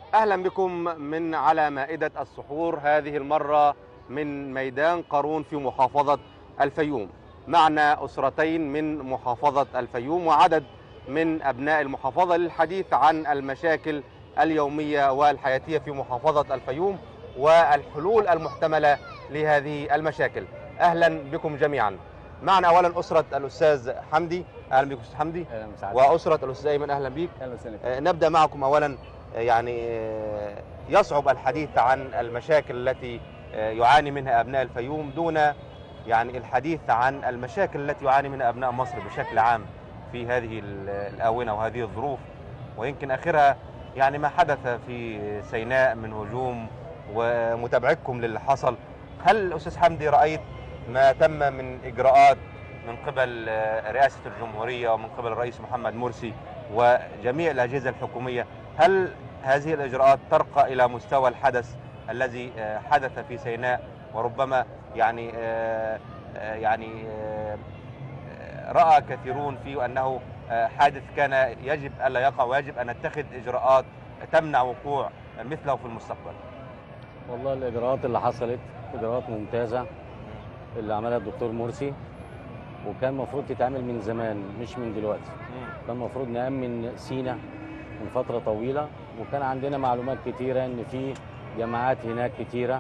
أهلا بكم من على مائدة السحور هذه المرة من ميدان قارون في محافظة الفيوم معنا أسرتين من محافظة الفيوم وعدد من أبناء المحافظة للحديث عن المشاكل اليومية والحياتية في محافظة الفيوم والحلول المحتملة لهذه المشاكل أهلا بكم جميعا معنا أولا أسرة الأستاذ حمدي أهلا بكم أستاذ حمدي اهلا وسهلا وأسرة الأستاذ أيمن أهلا بك اهلا وسهلا آه، نبدأ معكم أولا آه، يعني آه، يصعب الحديث عن المشاكل التي آه، يعاني منها أبناء الفيوم دون يعني الحديث عن المشاكل التي يعاني منها أبناء مصر بشكل عام في هذه ال- الآونة وهذه الظروف ويمكن آخرها يعني ما حدث في سيناء من هجوم ومتابعتكم للي حصل هل أستاذ حمدي رأيت ما تم من إجراءات من قبل آه، رئاسة الجمهورية ومن قبل الرئيس محمد مرسي وجميع الأجهزة الحكومية هل هذه الإجراءات ترقى إلى مستوى الحدث الذي آه، حدث في سيناء وربما يعني آه، آه، يعني آه، آه، رأى كثيرون فيه أنه آه، حادث كان يجب ألا يقع ويجب أن نتخذ إجراءات تمنع وقوع مثله في المستقبل والله الاجراءات اللي حصلت اجراءات ممتازه اللي عملها الدكتور مرسي وكان المفروض تتعمل من زمان مش من دلوقتي كان المفروض نأمن سينا من فتره طويله وكان عندنا معلومات كتيره ان في جماعات هناك كتيره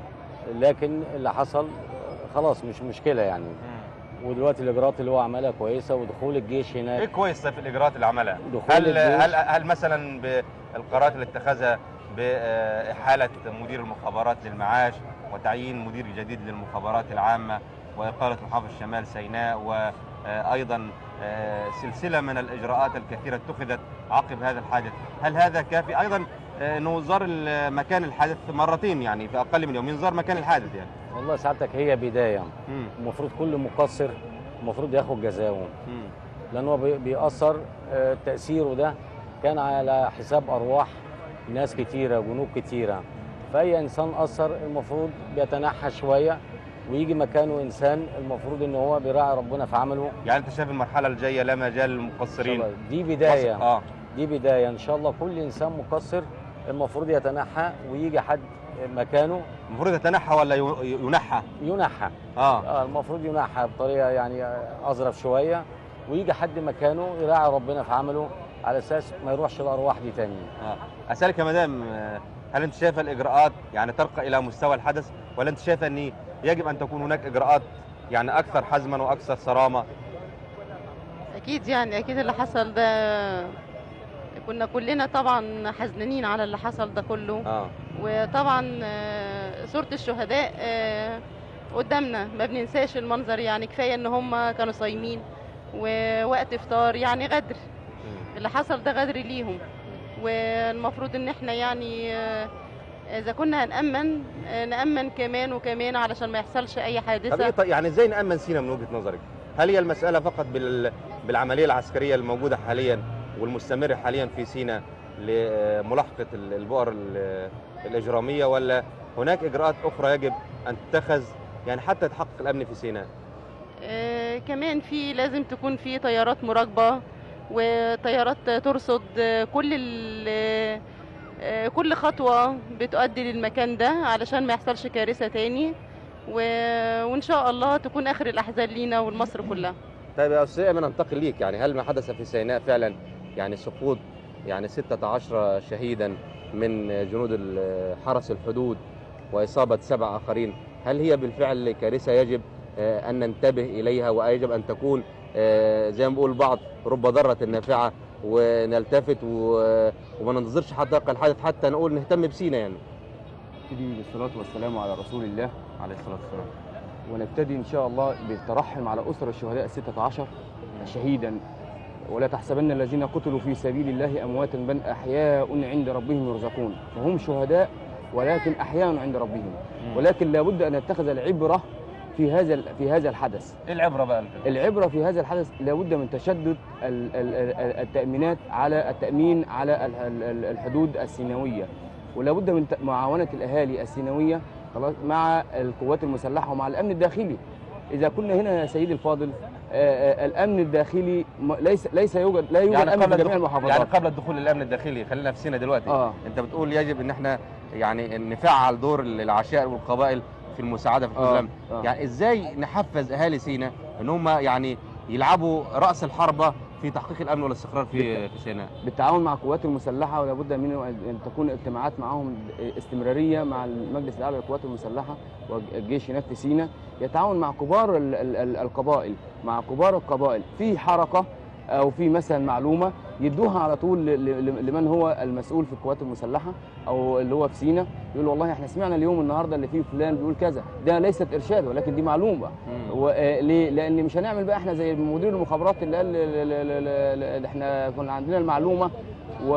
لكن اللي حصل آه، خلاص مش مشكله يعني ودلوقتي الاجراءات اللي هو عملها كويسه ودخول الجيش ايه هناك كويس في الاجراءات اللي عملها دخول هل الجيش هل هل مثلا بالقرارات اللي اتخذها باحاله مدير المخابرات للمعاش وتعيين مدير جديد للمخابرات العامه واقاله محافظ شمال سيناء وايضا سلسله من الاجراءات الكثيره اتخذت عقب هذا الحادث هل هذا كافي ايضا آه، انه زار مكان الحادث مرتين يعني في اقل من يومين زار مكان الحادث يعني والله سعادتك هي بدايه مم. المفروض كل مقصر المفروض ياخد جزاؤه مم. لان هو بي- بيأثر آه، تأثيره ده كان على حساب أرواح ناس كتيرة جنود كتيرة فأي إنسان أثر المفروض بيتنحى شوية ويجي مكانه إنسان المفروض إن هو بيراعي ربنا في عمله يعني انت شايف المرحله الجايه لا مجال للمقصرين دي بداية مصر- اه دي بداية إن شاء الله كل إنسان مقصر المفروض يتنحى ويجي حد مكانه المفروض يتنحى ولا ي- ينحى ينحى اه آه، المفروض ينحى بطريقة يعني أظرف شوية ويجي حد مكانه يراعي ربنا في عمله على أساس ما يروحش الأرواح دي تاني اه اسالك يا مدام آه، هل انت شايفه الاجراءات يعني ترقى الى مستوى الحدث ولا انت شايفه ان يجب ان تكون هناك اجراءات يعني اكثر حزما واكثر صرامه اكيد يعني اكيد اللي حصل ده كنا كلنا طبعا حزنانين على اللي حصل ده كله اه وطبعا آه، صورة الشهداء آه، قدامنا ما بننساش المنظر يعني كفاية ان هم كانوا صايمين ووقت افطار يعني غدر اللي حصل ده غدر ليهم والمفروض ان احنا يعني آه، اذا كنا هنأمن آه، نأمن كمان وكمان علشان ما يحصلش اي طب ايه حادثة طيب يعني ازاي نامن سينا من وجهه نظرك هل هي المساله فقط بال... بالعمليه العسكريه الموجوده حاليا والمستمره حاليا في سينا لملاحقه ال- البؤر ال- الاجراميه ولا هناك اجراءات اخرى يجب ان تتخذ يعني حتى تحقق الامن في سيناء آه، كمان في لازم تكون في طيارات مراقبة وطيارات ترصد آه، كل ال- آه، كل خطوة بتؤدي للمكان ده علشان ما يحصلش كارثة تاني و- وإن شاء الله تكون آخر الأحزان لينا ولمصر كلها طيب يا استاذ ايمن انتقل ليك يعني هل ما حدث في سيناء فعلا يعني سقوط يعني 16 شهيدا من جنود ال- حرس الحدود واصابه سبع اخرين هل هي بالفعل كارثه يجب آه، ان ننتبه اليها ويجب ان تكون آه، زي ما بيقول البعض رب ضاره نافعه ونلتفت و- وما ننتظرش حتى يقع الحادث حتى نقول نهتم بسينا يعني نبتدي بالصلاة والسلام على رسول الله عليه الصلاة والسلام ونبتدي إن شاء الله بالترحم على أسر الشهداء الستة عشر شهيدا ولا تحسبن الذين قتلوا في سبيل الله أمواتا بل أحياء عند ربهم يرزقون فهم شهداء ولكن أحياء عند ربهم ولكن لابد أن نتخذ العبرة في هذا في هذا الحدث ايه العبره بقى العبرة في هذا الحدث لابد من تشدد ال- ال- ال- التأمينات على التأمين على ال- ال- ال- الحدود السيناوية ولابد من ت- معاونة الأهالي السيناوية خلاص مع القوات المسلحة ومع الأمن الداخلي إذا كنا هنا يا سيدي الفاضل آه، آه، الامن الداخلي م- ليس ليس يوجد لا يوجد امن في جميع الدخول المحافظات يعني قبل الدخول الامن الداخلي خلينا في سينا دلوقتي اه انت بتقول يجب ان احنا يعني نفعل دور العشائر والقبائل في المساعده في حدود آه. الامن آه. يعني ازاي نحفز اهالي سينا ان هم يعني يلعبوا راس الحربه في تحقيق الامن والاستقرار في في سيناء بالتعاون مع القوات المسلحه ولا بد من ان تكون اجتماعات معهم استمراريه مع المجلس الاعلى للقوات المسلحه والجيش هناك في سيناء يتعاون مع كبار ال- ال- ال- القبائل مع كبار القبائل في حركه او في مثلا معلومه يدوها على طول ل- ل- لمن هو المسؤول في القوات المسلحه او اللي هو في سينا يقول والله احنا سمعنا اليوم النهارده اللي فيه فلان بيقول كذا ده ليست ارشاد ولكن دي معلومه وليه؟ لان مش هنعمل بقى احنا زي مدير المخابرات اللي قال ل- ل- ل- ل- ل- احنا كنا عندنا المعلومه و...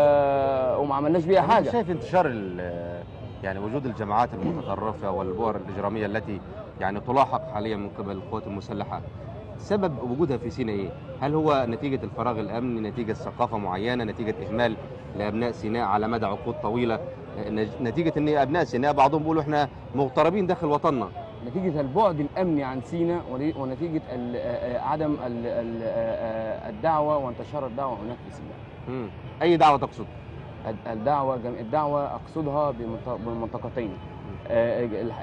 وما عملناش بيها طب أنت حاجه شايف انتشار ال- يعني وجود الجماعات المتطرفه والبؤر الاجراميه التي يعني تلاحق حاليا من قبل القوات المسلحه سبب وجودها في سيناء ايه؟ هل هو نتيجه الفراغ الامني، نتيجه ثقافه معينه، نتيجه اهمال لابناء سيناء على مدى عقود طويله، نج- نتيجه ان ابناء سيناء بعضهم بيقولوا احنا مغتربين داخل وطننا. نتيجه البعد الامني عن سينا ولي- ونتيجه ال- آه، آه، عدم ال- ال- آه، آه، الدعوه وانتشار الدعوه هناك في سينا مم. اي دعوه تقصد؟ الد- الدعوه جم- الدعوه اقصدها بمنط- بمنطقتين آه، ال- ال-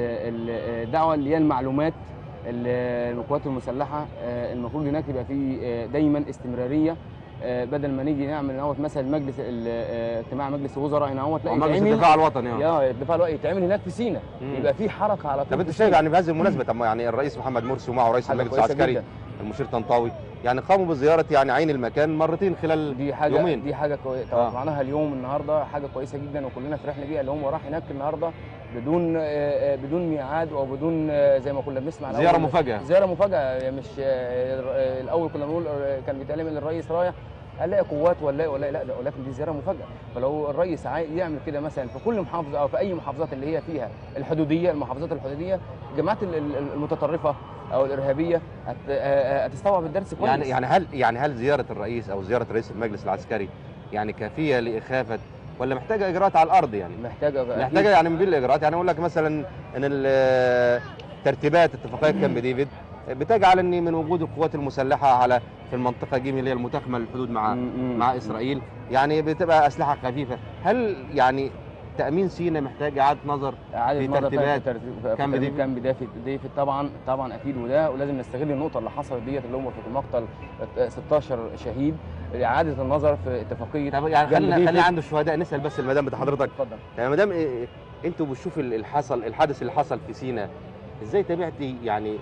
ال- الدعوه اللي هي المعلومات ال- القوات المسلحه آه، المفروض هناك يبقى في آه، دايما استمراريه آه، بدل ما نيجي نعمل نهوت مثلا مجلس ال- آه، اجتماع مجلس الوزراء هنا هوت لا أو مجلس يتعمل الدفاع الوطني اه. يا الدفاع الوطني يتعمل هناك في سينا مم. يبقى في حركه على طول طب انت في شايف سينا. يعني بهذه المناسبه طب ما يعني الرئيس محمد مرسي ومعه رئيس حاجة المجلس كويسة العسكري جداً. المشير طنطاوي يعني قاموا بزياره يعني عين المكان مرتين خلال دي حاجه يومين. دي حاجه كويسه آه. توقعناها اليوم النهارده حاجه كويسه جدا وكلنا فرحنا بيها اللي هم راح هناك النهارده بدون آه، آه، بدون ميعاد او بدون آه، زي ما كنا بنسمع الأول. زياره مفاجاه. زياره مفاجاه مش آه، آه، الاول كنا بنقول آه، كان بيتكلم ان الرئيس رايح هنلاقي قوات ولا ولا لا ده ولكن دي زياره مفاجاه فلو الرئيس عايز يعمل كده مثلا في كل محافظه او في اي محافظات اللي هي فيها الحدوديه المحافظات الحدوديه الجماعات ال- ال- المتطرفه او الارهابيه هت- آه، آه، هتستوعب الدرس كويس يعني يعني هل يعني هل زياره الرئيس او زياره رئيس المجلس العسكري يعني كافيه لاخافه ولا محتاجه اجراءات على الارض يعني؟ محتاجه محتاجه يعني من بين الاجراءات يعني اقول لك مثلا ان ال- ترتيبات اتفاقيه كامب ديفيد بتجعل ان من وجود القوات المسلحه على في المنطقه جيم اللي هي المتاخمه للحدود مع م- م. مع اسرائيل يعني بتبقى اسلحه خفيفه هل يعني تامين سينا محتاج اعاده نظر اعاده في مرة تانية ترتيبات في ترتيب- في كامب ترتيب ديفيد؟ كامب ديفيد ديفيد طبعا طبعا اكيد وده ولازم نستغل النقطه اللي حصلت ديت اللي هم في المقتل 16 شهيد اعاده النظر في اتفاقيه طب يعني كامب خلينا ديفيد. خلينا عند الشهداء نسال بس المدام بتاع حضرتك اتفضل يعني مدام إيه انتوا بتشوفوا اللي حصل الحادث اللي حصل في سينا ازاي تابعتي يعني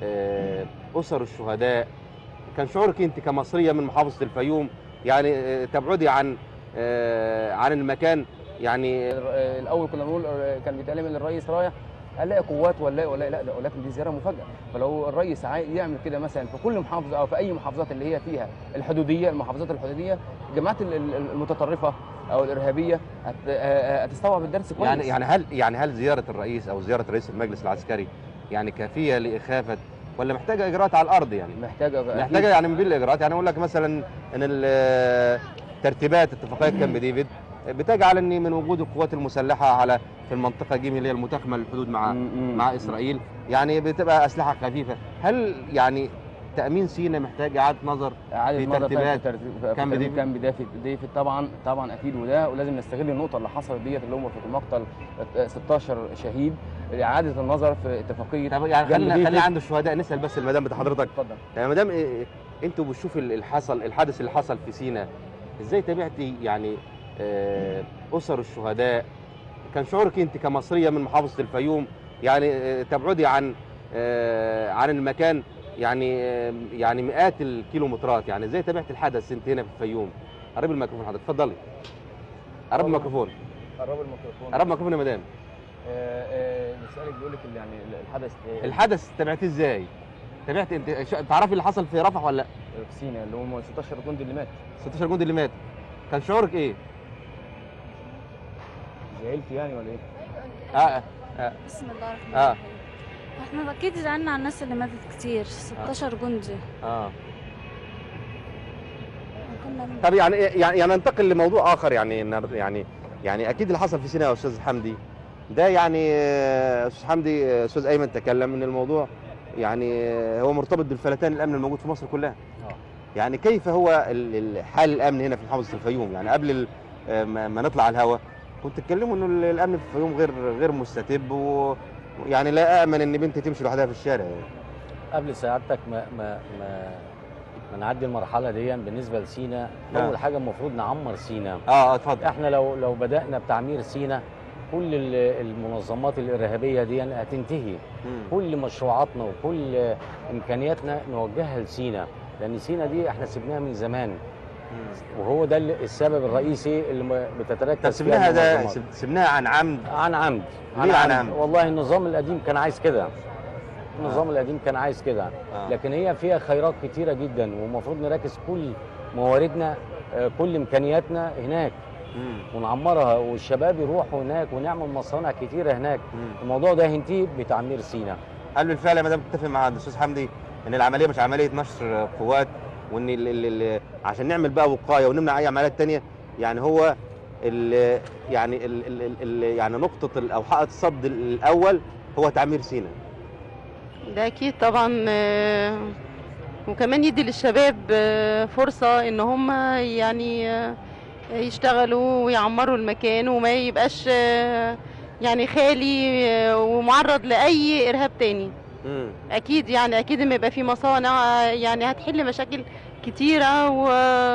آه، اسر الشهداء كان شعورك انت كمصريه من محافظه الفيوم يعني آه، تبعدي عن آه، عن المكان يعني الر- الاول كنا بنقول آه، كان بيتكلم ان الرئيس رايح هنلاقي قوات ولا ولا لا ده ولكن دي زياره مفاجاه فلو الرئيس عايز يعمل كده مثلا في كل محافظه او في اي محافظات اللي هي فيها الحدوديه المحافظات الحدوديه الجماعات ال- ال- المتطرفه او الارهابيه هت- آه، آه، هتستوعب الدرس كويس يعني يعني هل يعني هل زياره الرئيس او زياره رئيس المجلس العسكري يعني كافيه لاخافه ولا محتاجه اجراءات على الارض يعني؟ محتاجه أكيد. محتاجه يعني من بين الاجراءات يعني اقول لك مثلا ان ال- ترتيبات اتفاقيه كامب ديفيد بتجعل ان من وجود القوات المسلحه على في المنطقه جيم اللي هي المتاخمه للحدود مع م- م- مع اسرائيل يعني بتبقى اسلحه خفيفه هل يعني تامين سينا محتاج اعاده نظر اعاده في مرة تانية ترتيبات في ترتيب- في كامب ترتيب ديفيد؟ كامب ديفيد ديفيد طبعا طبعا اكيد وده ولازم نستغل النقطه اللي حصلت ديت اللي هم في المقتل 16 شهيد اعاده النظر في اتفاقيه طب يعني كامب خلينا ديفيد. خلينا عند الشهداء نسال بس المدام بتاع حضرتك اتفضل يعني مدام إيه انتوا بتشوفوا اللي حصل الحادث اللي حصل في سينا ازاي تابعتي يعني آه، اسر الشهداء كان شعورك انت كمصريه من محافظه الفيوم يعني آه، تبعدي عن آه، عن المكان يعني آه، يعني مئات الكيلومترات يعني ازاي تابعت الحدث انت هنا في الفيوم قرب الميكروفون حضرتك اتفضلي قرب الميكروفون قرب الميكروفون قرب الميكروفون يا مدام آه، آه، بيسالك بيقول لك اللي يعني الحدث آه، الحدث تابعتيه ازاي تابعت انت شا- تعرفي اللي حصل في رفح ولا لا في سينا اللي هم 16 جندي اللي مات 16 جندي اللي مات كان شعورك ايه زعلت يعني ولا ايه؟ اه بسم الله الرحمن آه. الرحيم احنا اكيد زعلنا على الناس اللي ماتت كتير 16 جندي اه كنا من- طب يعني يعني يعني ننتقل لموضوع اخر يعني النهارده- يعني يعني اكيد اللي حصل في سيناء يا استاذ حمدي ده يعني آه، استاذ حمدي آه، استاذ ايمن تكلم ان الموضوع يعني آه، هو مرتبط بالفلتان الامن الموجود في مصر كلها آه. يعني كيف هو ال- ال- حال الامن هنا في محافظه الفيوم يعني قبل ال- آه، ما ما نطلع على الهواء كنت تتكلموا انه ال- الامن في الفيوم غير غير مستتب ويعني لا امن ان بنتي تمشي لوحدها في الشارع يعني. قبل سعادتك ما ما ما, ما نعدي المرحله دي بالنسبه لسينا آه. اول حاجه المفروض نعمر سينا اه اه اتفضل احنا لو لو بدانا بتعمير سينا كل ال- المنظمات الارهابيه دي هتنتهي مم. كل مشروعاتنا وكل امكانياتنا نوجهها لسينا لان سينا دي احنا سيبناها من زمان مم. وهو ده اللي- السبب الرئيسي اللي م- طب بتتركز فيها سبناها ده المنظمات. سب- سبناها عن عمد عن عمد ليه عن عمد؟ والله النظام القديم كان عايز كده النظام القديم كان عايز كده آه. لكن هي فيها خيرات كتيره جدا ومفروض نركز كل مواردنا آه، كل امكانياتنا هناك مم. ونعمرها والشباب يروحوا هناك ونعمل مصانع كتيره هناك مم. الموضوع ده هينتهي بتعمير سينا هل بالفعل يا مدام تتفق مع الاستاذ حمدي ان العمليه مش عمليه نشر قوات وان ال ال ال عشان نعمل بقى وقايه ونمنع اي عمليات تانية يعني هو ال يعني ال ال ال ال يعني نقطه ال- او حائط الصد الاول هو تعمير سينا ده اكيد طبعا آه، وكمان يدي للشباب آه، فرصة ان هم يعني آه، يشتغلوا ويعمروا المكان وما يبقاش آه، يعني خالي آه، ومعرض لأي إرهاب تاني مم. أكيد يعني أكيد لما يبقى في مصانع آه، يعني هتحل مشاكل كتيرة و...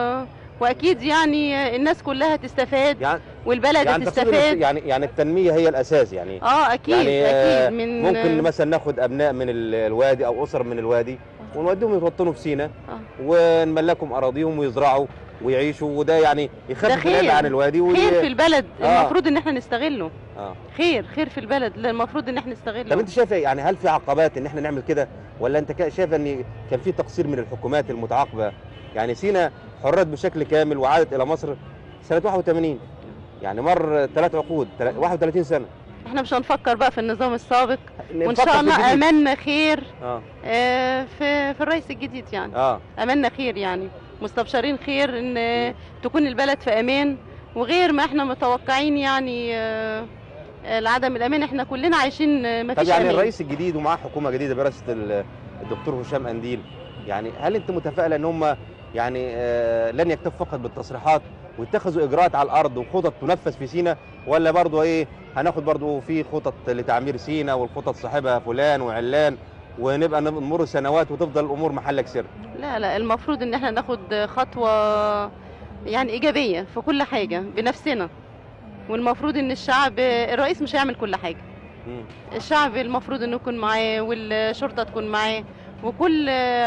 وأكيد يعني الناس كلها تستفاد يعني والبلد يعني تقصد إن تستفاد يعني يعني التنميه هي الاساس يعني اه أكيد يعني آه، أكيد من ممكن مثلا ناخد ابناء من ال- الوادي او اسر من الوادي ونوديهم يتوطنوا في سينا آه. ونملكهم اراضيهم ويزرعوا ويعيشوا وده يعني ده يخفف خير. العبء عن الوادي وي... خير في البلد آه. المفروض ان احنا نستغله آه. خير خير في البلد لا، المفروض ان احنا نستغله طب انت شايف إيه؟ يعني هل في عقبات ان احنا نعمل كده ولا انت كا- شايف ان كان في تقصير من الحكومات المتعاقبه يعني سينا حررت بشكل كامل وعادت الى مصر سنه 81 يعني مر ثلاث عقود تلا- 31 سنه احنا مش هنفكر بقى في النظام السابق وان نفكر شاء في الله الجديد. املنا خير اه آه، في في الرئيس الجديد يعني اه املنا خير يعني مستبشرين خير ان آه، تكون البلد في امان وغير ما احنا متوقعين يعني آه، آه، لعدم الامان احنا كلنا عايشين آه، طب مفيش يعني امان الرئيس الجديد ومعاه حكومه جديده برئاسه ال- الدكتور هشام انديل يعني هل انت متفائله ان هم يعني آه لن يكتفوا فقط بالتصريحات ويتخذوا اجراءات على الارض وخطط تنفذ في سينا ولا برضه ايه هناخد برضه في خطط لتعمير سينا والخطط صاحبها فلان وعلان ونبقى نمر سنوات وتفضل الامور محلك سر لا لا المفروض ان احنا ناخد خطوة يعني ايجابية في كل حاجة بنفسنا والمفروض ان الشعب الرئيس مش هيعمل كل حاجة مم. الشعب المفروض انه يكون معاه والشرطه تكون معاه وكل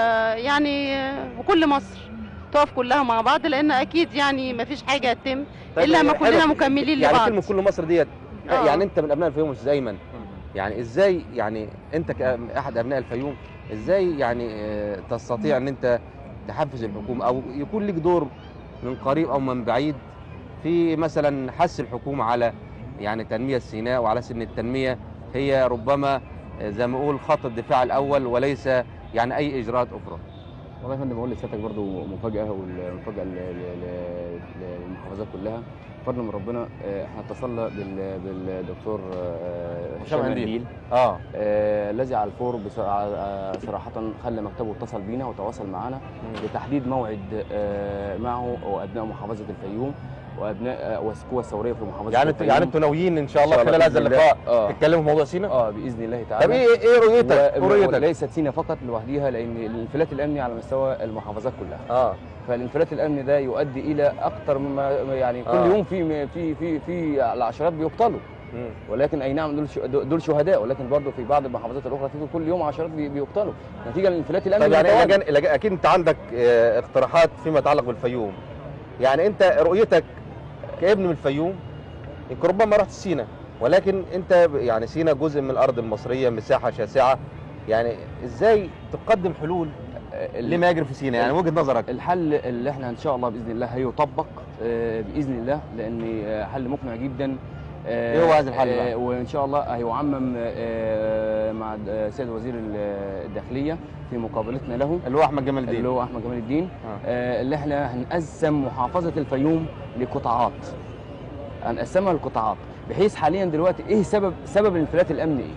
يعني وكل مصر تقف كلها مع بعض لان اكيد يعني ما فيش حاجه هتتم طيب الا ما حلو. كلنا مكملين يعني لبعض كلمه كل مصر ديت آه. يعني انت من ابناء الفيوم يا استاذ ايمن يعني ازاي يعني انت كاحد ابناء الفيوم ازاي يعني آه، تستطيع ان انت تحفز الحكومه او يكون لك دور من قريب او من بعيد في مثلا حث الحكومه على يعني تنميه سيناء وعلى سن التنميه هي ربما آه، زي ما اقول خط الدفاع الاول وليس يعني اي اجراءات اخرى والله يا فندم بقول لسيادتك برضو مفاجاه والمفاجاه ل- ل- ل- للمحافظات كلها فضل من ربنا آه، احنا اتصلنا بال- بالدكتور آه، هشام هشام قنديل. قنديل اه آه، الذي على الفور بصراحه آه، صراحه خلى مكتبه اتصل بينا وتواصل معنا لتحديد موعد آه، معه وابناء محافظه الفيوم وابناء آه، والقوى الثوريه في محافظه يعني انتوا الفيوم يعني انتوا ناويين ان شاء الله إن شاء خلال الله هذا بإذن الله. اللقاء اه تتكلموا في موضوع سينا اه باذن الله تعالى طب ايه ايه رؤيتك ايه و- رؤيتك وليست سينا فقط لوحدها لان الانفلات الامني على مستوى المحافظات كلها اه فالانفلات الامني ده يؤدي الى اكثر مما يعني كل آه. يوم في في في في العشرات بيقتلوا مم. ولكن اي نعم دول ش- دول شهداء ولكن برضه في بعض المحافظات الاخرى في كل يوم عشرات بي- بيقتلوا نتيجه للانفلات الامني طيب يعني المتواجد. لجان لجان اكيد انت عندك آه، اقتراحات فيما يتعلق بالفيوم يعني انت رؤيتك كابن من الفيوم يمكن ربما رحت سينا ولكن انت ب- يعني سينا جزء من الارض المصريه مساحه شاسعه يعني ازاي تقدم حلول ال- لما يجري في سينا يعني وجهه نظرك الحل اللي احنا ان شاء الله باذن الله هيطبق آه، باذن الله لان آه، حل مقنع جدا آه، إيه هو هذا الحل بقى؟ آه، وان شاء الله هيعمم آه، مع آه، سيد وزير الداخليه في مقابلتنا له اللي هو احمد جمال اللي الدين هو احمد جمال الدين آه. آه، اللي احنا هنقسم محافظه الفيوم لقطاعات هنقسمها لقطاعات بحيث حاليا دلوقتي ايه سبب سبب الانفلات الامني ايه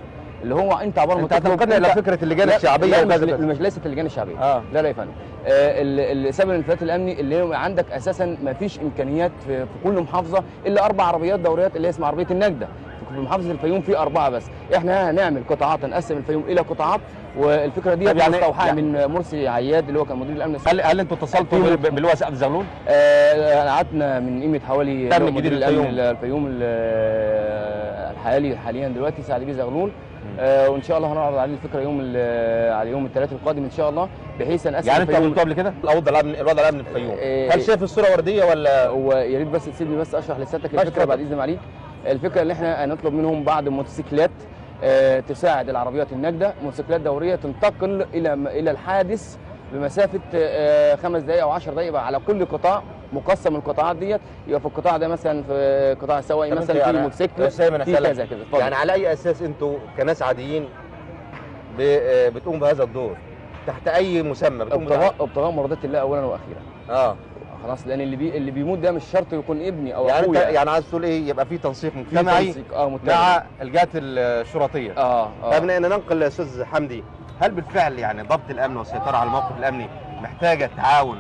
اللي هو انت عباره انت هتنقلنا الى فكره اللجان لا- الشعبيه لا مش, وكذا مش ليست اللجان الشعبيه اه لا لا يا فندم آه، ال- السبب الانفلات الامني اللي هو عندك اساسا ما فيش امكانيات في, في كل محافظه الا اربع عربيات دوريات اللي هي اسمها عربيه النجده في محافظه الفيوم في اربعه بس احنا هنعمل قطاعات نقسم الفيوم الى قطاعات والفكره دي طب يعني- مستوحاه يعني- من مرسي عياد اللي هو كان مدير الامن السابق هل هل انتوا اتصلتوا بال- باللواء سعد زغلول؟ آه، قعدنا من قيمه حوالي تم اللي هو جديد مدير الامن الفيوم. الفيوم ال- الحالي حاليا دلوقتي سعد بيه زغلول آه، وان شاء الله هنعرض عليه الفكره يوم ال- على يوم الثلاث القادم ان شاء الله بحيث نقسم يعني انتوا الفيوم قابلتوه قبل كده؟ الوضع الامن الوضع الامن في الفيوم إيه. هل شايف الصوره ورديه ولا ويا ريت بس تسيبني بس اشرح لسيادتك ماشي، الفكره اتفضل. بعد اذن معاليك الفكره ان احنا هنطلب منهم بعض الموتوسيكلات آه، تساعد العربيات النجده موتوسيكلات دوريه تنتقل الى الى الحادث بمسافه آه، خمس دقائق او 10 دقائق يبقى على كل قطاع مقسم القطاعات ديت يبقى في القطاع ده مثلا في قطاع السواقي طب مثلا انت في يعني- موتوسيكل بس أيمن في أسألك، كذا كذا اتفضل. يعني على اي اساس انتوا كناس عاديين ب- آه، بتقوم بهذا الدور؟ تحت اي مسمى بتقوم ابتغاء ابتغاء مرضات الله اولا واخيرا اه خلاص لان اللي بي اللي بيموت ده مش شرط يكون ابني او يعني انت اخويا يعني عايز تقول ايه يبقى في تنسيق في مجتمعي تنسيق اه متابع مع الجهات الشرطيه اه اه طيب ن- ننقل يا استاذ حمدي هل بالفعل يعني ضبط الامن والسيطره على الموقف الامني محتاجه تعاون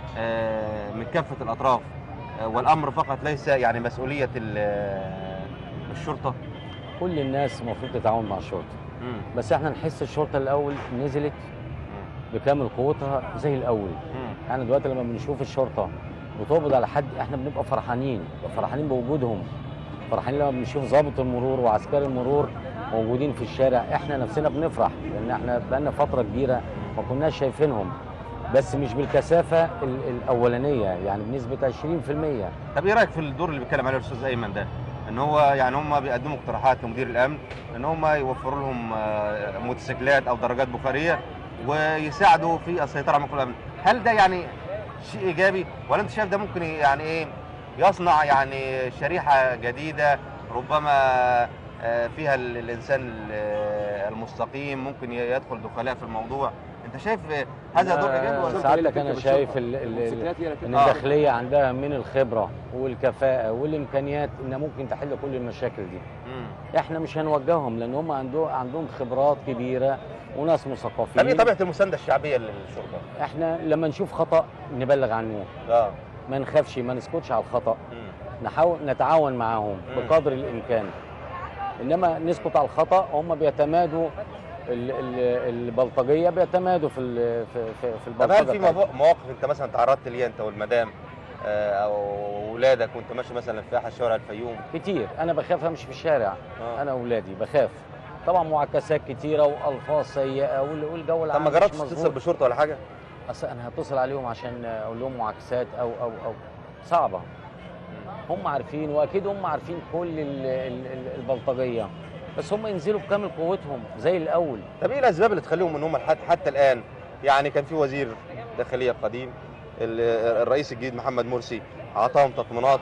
آه، من كافه الاطراف آه، والامر فقط ليس يعني مسؤوليه ال- آه، الشرطه كل الناس المفروض تتعاون مع الشرطه بس احنا نحس الشرطه الاول نزلت بكامل قوتها زي الاول احنا دلوقتي لما بنشوف الشرطه بتقبض على حد احنا بنبقى فرحانين بنبقى فرحانين بوجودهم فرحانين لما بنشوف ضابط المرور وعسكري المرور موجودين في الشارع احنا نفسنا بنفرح لان احنا بقالنا فتره كبيره ما كناش شايفينهم بس مش بالكثافه ال- الاولانيه يعني بنسبه 20% طب ايه رايك في الدور اللي بيتكلم عليه الاستاذ ايمن ده ان هو يعني هم بيقدموا اقتراحات لمدير الامن ان هم يوفروا لهم آه، موتوسيكلات او درجات بخاريه ويساعدوا في السيطره على موقف الامن هل ده يعني شيء ايجابي ولا انت شايف ده ممكن يعني ايه يصنع يعني شريحه جديده ربما آه، فيها ال- الانسان ال- آه، المستقيم ممكن ي- يدخل دخلاء في الموضوع انت شايف آه، هذا دور ايجابي ولا ساعتك انا شايف ال- ال- ال- الموتوسيكلات هي اللي ان بتبقى- الداخليه عندها من الخبره والكفاءه والامكانيات انها ممكن تحل كل المشاكل دي مم. احنا مش هنوجههم لان هم عندهم عندهم خبرات كبيره وناس طب ايه مثقفين طبيعه المسانده الشعبيه للشرطه؟ احنا لما نشوف خطا نبلغ عنه اه ما نخافش ما نسكتش على الخطا مم. نحاول نتعاون معاهم مم. بقدر الامكان انما نسكت على الخطا هم بيتمادوا ال- ال- البلطجيه بيتمادوا في ال- في في, في طب هل البلطجه في بتاعتهم. مواقف- مواقف انت مثلا تعرضت ليها انت والمدام آه، او اولادك وانت ماشي مثلا في احد شوارع الفيوم كتير انا بخاف امشي في الشارع آه. انا واولادي بخاف طبعا معاكسات كتيره والفاظ سيئه وال- والجو طب العام ما مش جربتش مظبوط. تتصل بشرطه ولا حاجه؟ اصل انا هتصل عليهم عشان اقول لهم معاكسات او او او صعبه هم عارفين واكيد هم عارفين كل ال- ال- ال- البلطجيه بس هم ينزلوا بكامل قوتهم زي الاول طب ايه الاسباب اللي تخليهم ان هم حتى, حتى الان يعني كان في وزير داخليه قديم ال- الرئيس الجديد محمد مرسي اعطاهم تطمينات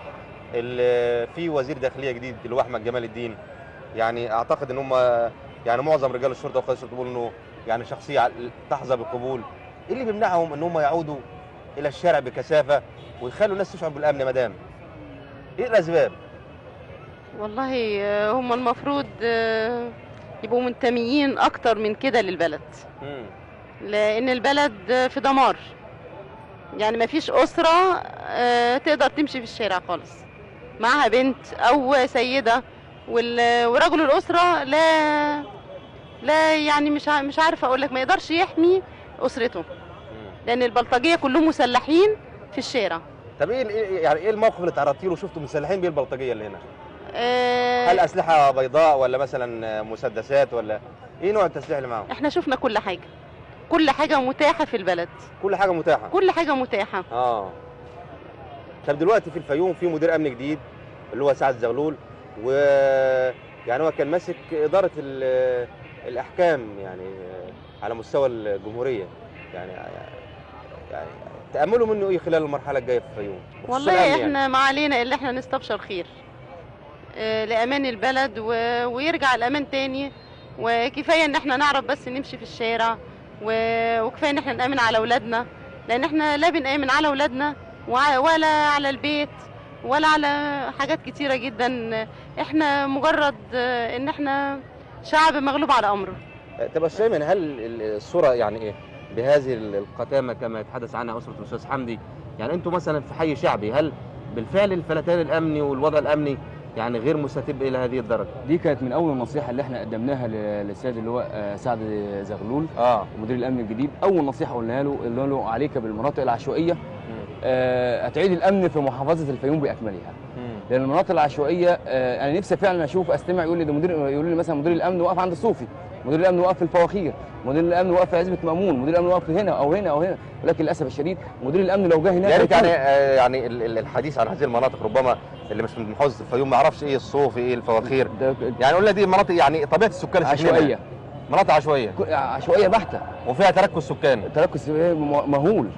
ال- في وزير داخليه جديد اللي هو احمد جمال الدين يعني اعتقد ان هم يعني معظم رجال الشرطه وقيادة الشرطه بيقولوا انه يعني شخصيه تحظى بالقبول ايه اللي بيمنعهم ان هم يعودوا الى الشارع بكثافه ويخلوا الناس تشعر بالامن يا مدام ايه الاسباب والله آه، هم المفروض آه، يبقوا منتميين اكتر من كده للبلد مم. لان البلد آه، في دمار يعني ما فيش اسره آه، تقدر تمشي في الشارع خالص معاها بنت او سيده وال- ورجل الاسره لا لا يعني مش ع- مش عارفه اقول لك ما يقدرش يحمي اسرته مم. لان البلطجيه كلهم مسلحين في الشارع طب ايه إيه- يعني ايه الموقف اللي تعرضتي له وشفتوا مسلحين بيه البلطجيه اللي هنا؟ آه، هل اسلحه بيضاء ولا مثلا مسدسات ولا ايه نوع التسليح اللي معاهم؟ احنا شفنا كل حاجه كل حاجه متاحه في البلد كل حاجه متاحه كل حاجه متاحه اه طب دلوقتي في الفيوم في مدير امن جديد اللي هو سعد زغلول و يعني هو كان ماسك اداره ال- الاحكام يعني على مستوى الجمهوريه يعني يعني تاملوا منه ايه خلال المرحله الجايه في الفيوم بخصوص والله الأمن احنا يعني. ما علينا الا احنا نستبشر خير آه، لامان البلد و... ويرجع الامان تاني وكفايه ان احنا نعرف بس نمشي في الشارع و... وكفايه ان احنا نامن على اولادنا لان احنا لا بنامن على اولادنا وع- ولا على البيت ولا على حاجات كتيره جدا احنا مجرد آه، ان احنا شعب مغلوب على امره طب يا شيماء هل ال- الصوره يعني ايه بهذه ال- القتامه كما يتحدث عنها اسره الاستاذ حمدي يعني انتم مثلا في حي شعبي هل بالفعل الفلتان الامني والوضع الامني يعني غير مستتب الى هذه الدرجه دي كانت من اول النصيحه اللي احنا قدمناها ل- للسيد اللي هو آه، سعد زغلول اه مدير الامن الجديد اول نصيحه قلنا له قلنا له عليك بالمناطق العشوائيه آه، هتعيد الامن في محافظه الفيوم باكملها لان المناطق العشوائيه آه، انا نفسي فعلا اشوف استمع يقول لي ده مدير يقول لي مثلا مدير الامن واقف عند الصوفي مدير الامن واقف في الفواخير مدير الامن واقف في عزبه مامون مدير الامن واقف هنا او هنا او هنا ولكن للاسف الشديد مدير الامن لو جه هناك يا ريت هيكون- يعني آه، يعني ال- ال- الحديث عن هذه المناطق ربما اللي مش من محافظه الفيوم ما يعرفش ايه الصوفي ايه الفواخير ده يعني قلنا دي مناطق يعني طبيعه السكان السكنية. عشوائيه مناطق عشوائيه ك- عشوائيه بحته وفيها تركز سكان التركز م- مهول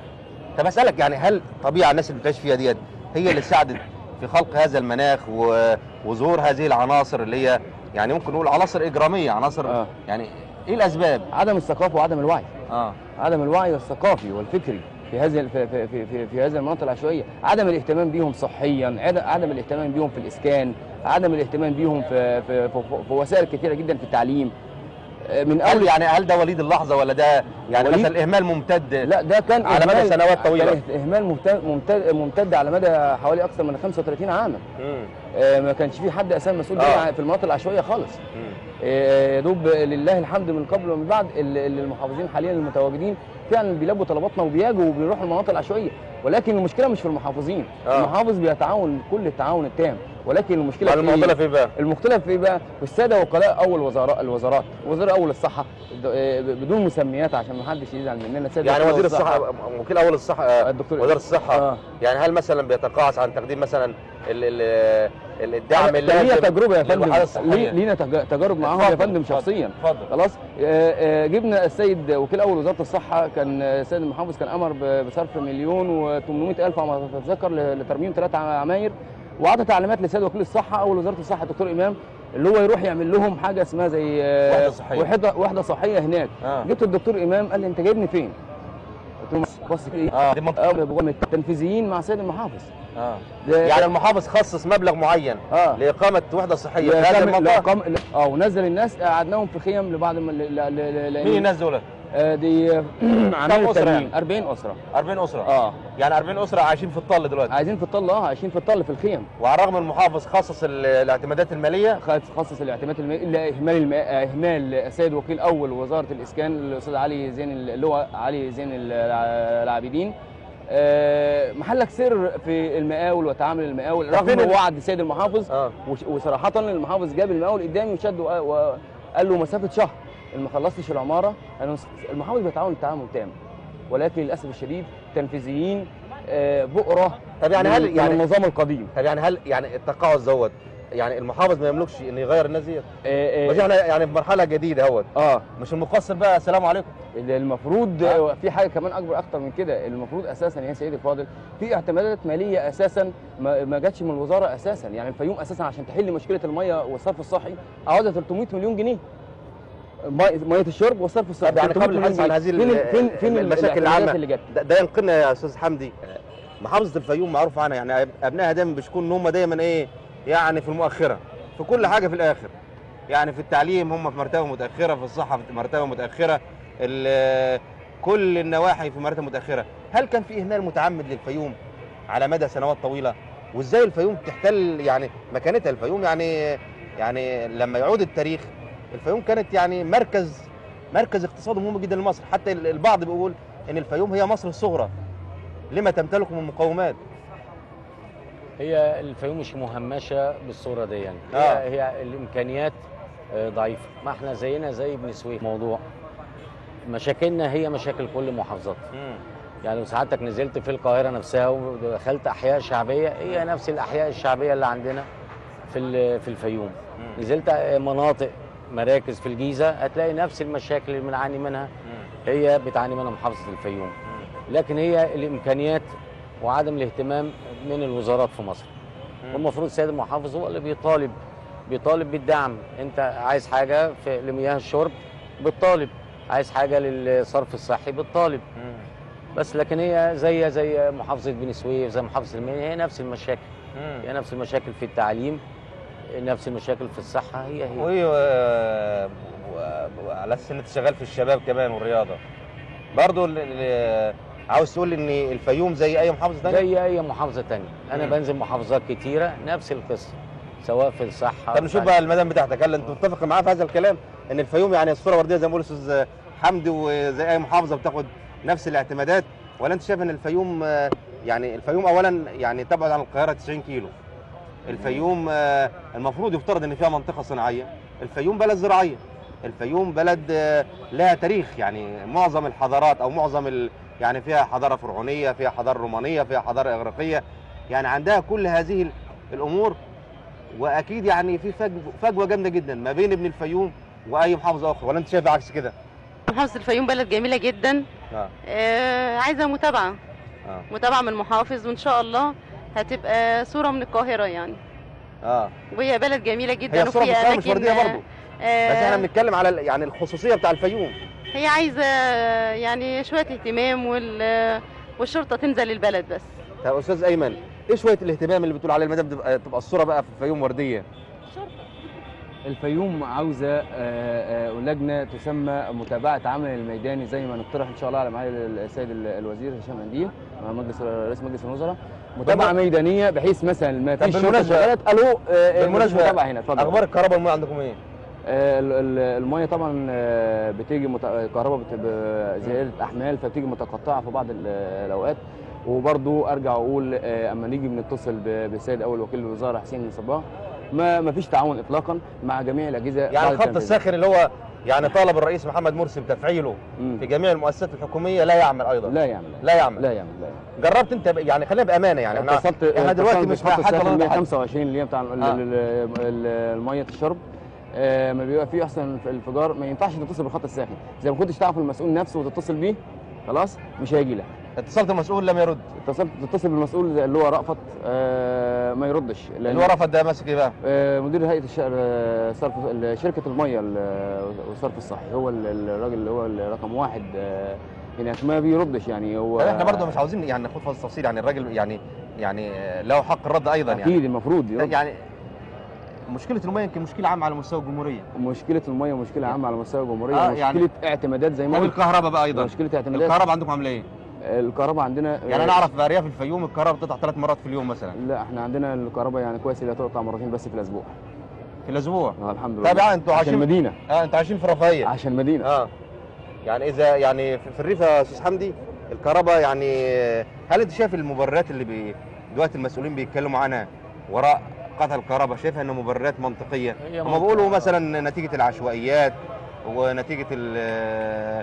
طب اسالك يعني هل طبيعه الناس اللي بتعيش فيها ديت هي اللي ساعدت في خلق هذا المناخ و- وظهور هذه العناصر اللي هي يعني ممكن نقول عناصر اجراميه عناصر آه. يعني ايه الاسباب عدم الثقافه وعدم الوعي اه عدم الوعي الثقافي والفكري في هذه في, في, في, في, في هذه المناطق العشوائيه عدم الاهتمام بيهم صحيا عد- عدم الاهتمام بيهم في الاسكان عدم الاهتمام بيهم في في, في, في وسائل كثيره جدا في التعليم آه، من هل اول يعني هل ده وليد اللحظه ولا ده يعني وليد- مثلا اهمال ممتد لا ده كان على مدى إهمال- سنوات طويلة. كان اهمال ممتد, ممتد, ممتد على مدى حوالي اكثر من 35 عاما مم. آه، ما كانش في حد اساسا مسؤول آه. بيه في المناطق العشوائيه خالص مم. آه، يا دوب لله الحمد من قبل ومن بعد ال- ال- المحافظين حاليا المتواجدين فعلا بيلبوا طلباتنا وبيجوا وبيروحوا المناطق العشوائيه ولكن المشكله مش في المحافظين آه. المحافظ بيتعاون كل التعاون التام ولكن المشكله على في المعضله في إيه بقى المختلف في إيه بقى في الساده وكلاء اول وزراء الوزارات وزير اول الصحه د- آه، بدون مسميات عشان ما حدش يزعل مننا الساده يعني وكلاء وزير الصحه وكيل اول الصحه آه، الدكتور وزاره الصحه آه. يعني هل مثلا بيتقاعس عن تقديم مثلا ال ال ال- الدعم لينا اللازم تجربه يا للوحدات فندم الصحية؟ لي- لينا تج- تجارب معاهم يا اتفضل، فندم اتفضل، شخصيا اتفضل. خلاص آه، آه، جبنا السيد وكيل اول وزاره الصحه كان آه، السيد المحافظ كان امر ب- بصرف مليون و800 الف على ما اتذكر ل- لترميم ثلاثة عماير وعطى تعليمات للسيد وكيل الصحه اول وزاره الصحه الدكتور امام اللي هو يروح يعمل لهم حاجه اسمها زي آه، وحدة صحية. وحده وحده صحيه هناك آه. جبت الدكتور امام قال لي انت جايبني فين؟ قلت له بص- بص كده اه دي منطقة. آه، تنفيذيين مع السيد المحافظ اه ده- يعني المحافظ خصص مبلغ معين اه لاقامه وحده صحيه في هذا يعتمد- الموقع لإقام- اه ونزل الناس قعدناهم في خيم لبعض من ل- ل- ل- ل- مين الناس دول؟ آه، دي عمال أسرة التأمين يعني؟ 40 اسره 40 اسره اه يعني 40 اسره عايشين في الطل دلوقتي عايزين في الطل اه عايشين في الطل في الخيم وعلى الرغم المحافظ خصص ال- الاعتمادات الماليه خد خصص الاعتماد المالي الا اهمال الم... اهمال السيد وكيل اول وزاره الاسكان الاستاذ علي زين ال- اللي هو علي زين الع- العابدين آه، محلك سر في المقاول وتعامل المقاول طب رغم فين ال- وعد السيد المحافظ اه وش- وصراحة المحافظ جاب المقاول قدامي وشد وق- وقال له مسافة شهر اللي ما خلصتش العمارة أنا مس- المحافظ بيتعاون تعاون تام ولكن للأسف الشديد تنفيذيين آه، بؤرة طب يعني هل من- من يعني النظام القديم طب يعني هل يعني التقاعس دوت يعني المحافظ ما يملكش انه يغير الناس ديت آه، مش آه, احنا يعني في مرحله جديده اهوت اه مش المقصر بقى السلام عليكم اللي المفروض آه. آه. في حاجه كمان اكبر اكتر من كده المفروض اساسا يا سيدي الفاضل في اعتمادات ماليه اساسا ما, ما جاتش من الوزاره اساسا يعني الفيوم اساسا عشان تحل مشكله الميه والصرف الصحي عاوزه 300 مليون جنيه مي- ميه الشرب والصرف الصحي طب يعني 300 قبل مليون الحديث عن جنيه. هذه ال- فين فين فين المشاكل الاعتمادات العامة. اللي جت ده, ده ينقلنا يا استاذ حمدي محافظه الفيوم معروف عنها يعني ابنائها دايما بيشكون ان هم دايما ايه يعني في المؤخره في كل حاجه في الاخر يعني في التعليم هم في مرتبه متاخره في الصحه في مرتبه متاخره ال- كل النواحي في مرتبه متاخره هل كان في اهمال متعمد للفيوم على مدى سنوات طويله وازاي الفيوم تحتل يعني مكانتها الفيوم يعني يعني لما يعود التاريخ الفيوم كانت يعني مركز مركز اقتصادي مهم جدا لمصر حتى البعض بيقول ان الفيوم هي مصر الصغرى لما تمتلك من مقومات هي الفيوم مش مهمشه بالصوره دي يعني هي, آه. هي الامكانيات آه، ضعيفه ما احنا زينا زي بني سويف موضوع مشاكلنا هي مشاكل كل المحافظات يعني لو سعادتك نزلت في القاهره نفسها ودخلت احياء شعبيه هي نفس الاحياء الشعبيه اللي عندنا في ال- في الفيوم نزلت مناطق مراكز في الجيزه هتلاقي نفس المشاكل اللي بنعاني منها هي بتعاني منها محافظه الفيوم لكن هي الامكانيات وعدم الاهتمام من الوزارات في مصر والمفروض السيد المحافظ هو اللي بيطالب بيطالب بالدعم انت عايز حاجه في لمياه الشرب بتطالب عايز حاجه للصرف الصحي بتطالب بس لكن هي زي زي محافظه بني سويف زي محافظه المنيا هي نفس المشاكل هي نفس المشاكل في التعليم نفس المشاكل في الصحه هي هي وايه و- و- وعلى اساس ان انت شغال في الشباب كمان والرياضه برضه ال- ال- عاوز تقول ان الفيوم زي اي محافظه ثانيه زي اي محافظه تانية انا مم. بنزل محافظات كتيره نفس القصه سواء في الصحه طب نشوف في- بقى المدام بتاعتك هل انت متفق معاه في هذا الكلام ان الفيوم يعني الصوره ورديه زي ما بيقول الاستاذ حمدي وزي اي محافظه بتاخد نفس الاعتمادات ولا انت شايف ان الفيوم آه، يعني الفيوم اولا يعني تبعد عن القاهره 90 كيلو الفيوم آه، المفروض يفترض ان فيها منطقه صناعيه الفيوم بلد زراعيه الفيوم بلد آه، لها تاريخ يعني معظم الحضارات او معظم ال... يعني فيها حضاره فرعونيه فيها حضاره رومانيه فيها حضاره اغريقيه يعني عندها كل هذه ال- الامور واكيد يعني في فجوه فجوه جامده جدا ما بين ابن الفيوم واي محافظه اخرى ولا انت شايف عكس كده محافظة الفيوم بلد جميلة جدا اه آه عايزة متابعة اه متابعة من المحافظ وإن شاء الله هتبقى صورة من القاهرة يعني اه وهي بلد جميلة جدا هي الصوره في القاهره مش ورديه برضه آه بس احنا بنتكلم على ال- يعني الخصوصيه بتاع الفيوم هي عايزة يعني شوية اهتمام وال والشرطة تنزل البلد بس طب استاذ ايمن ايه شويه الاهتمام اللي بتقول عليه المدام تبقى, تبقى الصوره بقى في الفيوم ورديه الفيوم عاوزه آه، آه، لجنه تسمى متابعه عمل الميداني زي ما نقترح ان شاء الله على معالي السيد ال- الوزير هشام انديه مع مجلس رئيس مجلس الوزراء متابعه بالم- ميدانيه بحيث مثلا ما طب فيش شرطه بالمناسبة- شغالات الو آه، آه، بالمناسبة، متابعه هنا اتفضل اخبار الكهرباء والميه عندكم ايه آه، ال- ال- الميه طبعا آه، بتيجي مت... الكهرباء بتبقى زياده احمال فبتيجي متقطعه في بعض ال- الاوقات وبرضو ارجع اقول آه، اما نيجي بنتصل ب- بالسيد اول وكيل الوزاره حسين صباح ما ما فيش تعاون اطلاقا مع جميع الاجهزه يعني بعد الخط التنفيذ. الساخن اللي هو يعني طالب الرئيس محمد مرسي بتفعيله مم. في جميع المؤسسات الحكوميه لا يعمل ايضا لا يعمل لا يعمل لا يعمل لا يعمل جربت انت ب- يعني خلينا بامانه يعني احنا اتصلت احنا دلوقتي اتصلت مش بالخط مع حد الساخن ولا ضد حد 125 اللي هي بتاع ال- آه. ال- ال- الميه الشرب آه، ما بيبقى فيه اصلا في الانفجار ما ينفعش تتصل بالخط الساخن زي ما كنتش تعرف المسؤول نفسه وتتصل بيه خلاص مش هيجي لك اتصلت المسؤول لم يرد اتصلت تتصل بالمسؤول زي اللي هو رأفت آه ما يردش لأن- اللي هو رفض ده ماسك ايه بقى آه مدير هيئه الش- آه، صرف ال- شركه الميه ال- والصرف الصحي هو ال- الراجل اللي هو رقم واحد آه هناك ما بيردش يعني هو طب احنا برضه مش عاوزين يعني ناخد فاصل تفصيل يعني الراجل يعني يعني له حق الرد ايضا يعني اكيد المفروض يرد يعني مشكله الميه يمكن مشكله عامه على مستوى الجمهوريه مشكله الميه مشكله عامه على مستوى الجمهوريه آه، آه يعني- مشكله اعتمادات زي ما قلت والكهرباء بقى ايضا مشكله اعتمادات الكهرباء عندكم عامله ايه الكهرباء عندنا يعني انا اعرف في ارياف الفيوم الكهرباء بتقطع ثلاث مرات في اليوم مثلا لا احنا عندنا الكهرباء يعني كويس اللي هتقطع مرتين بس في الاسبوع في الاسبوع آه الحمد لله طب يعني انتوا عشان عايشين مدينه اه انتوا عايشين في رفاهيه عشان مدينه اه يعني اذا يعني في في الريف يا استاذ حمدي الكهرباء يعني هل انت شايف المبررات اللي بي دلوقتي المسؤولين بيتكلموا عنها وراء قطع الكهرباء شايفها انها مبررات منطقيه هي هم منطقة. بيقولوا مثلا نتيجه العشوائيات ونتيجه ال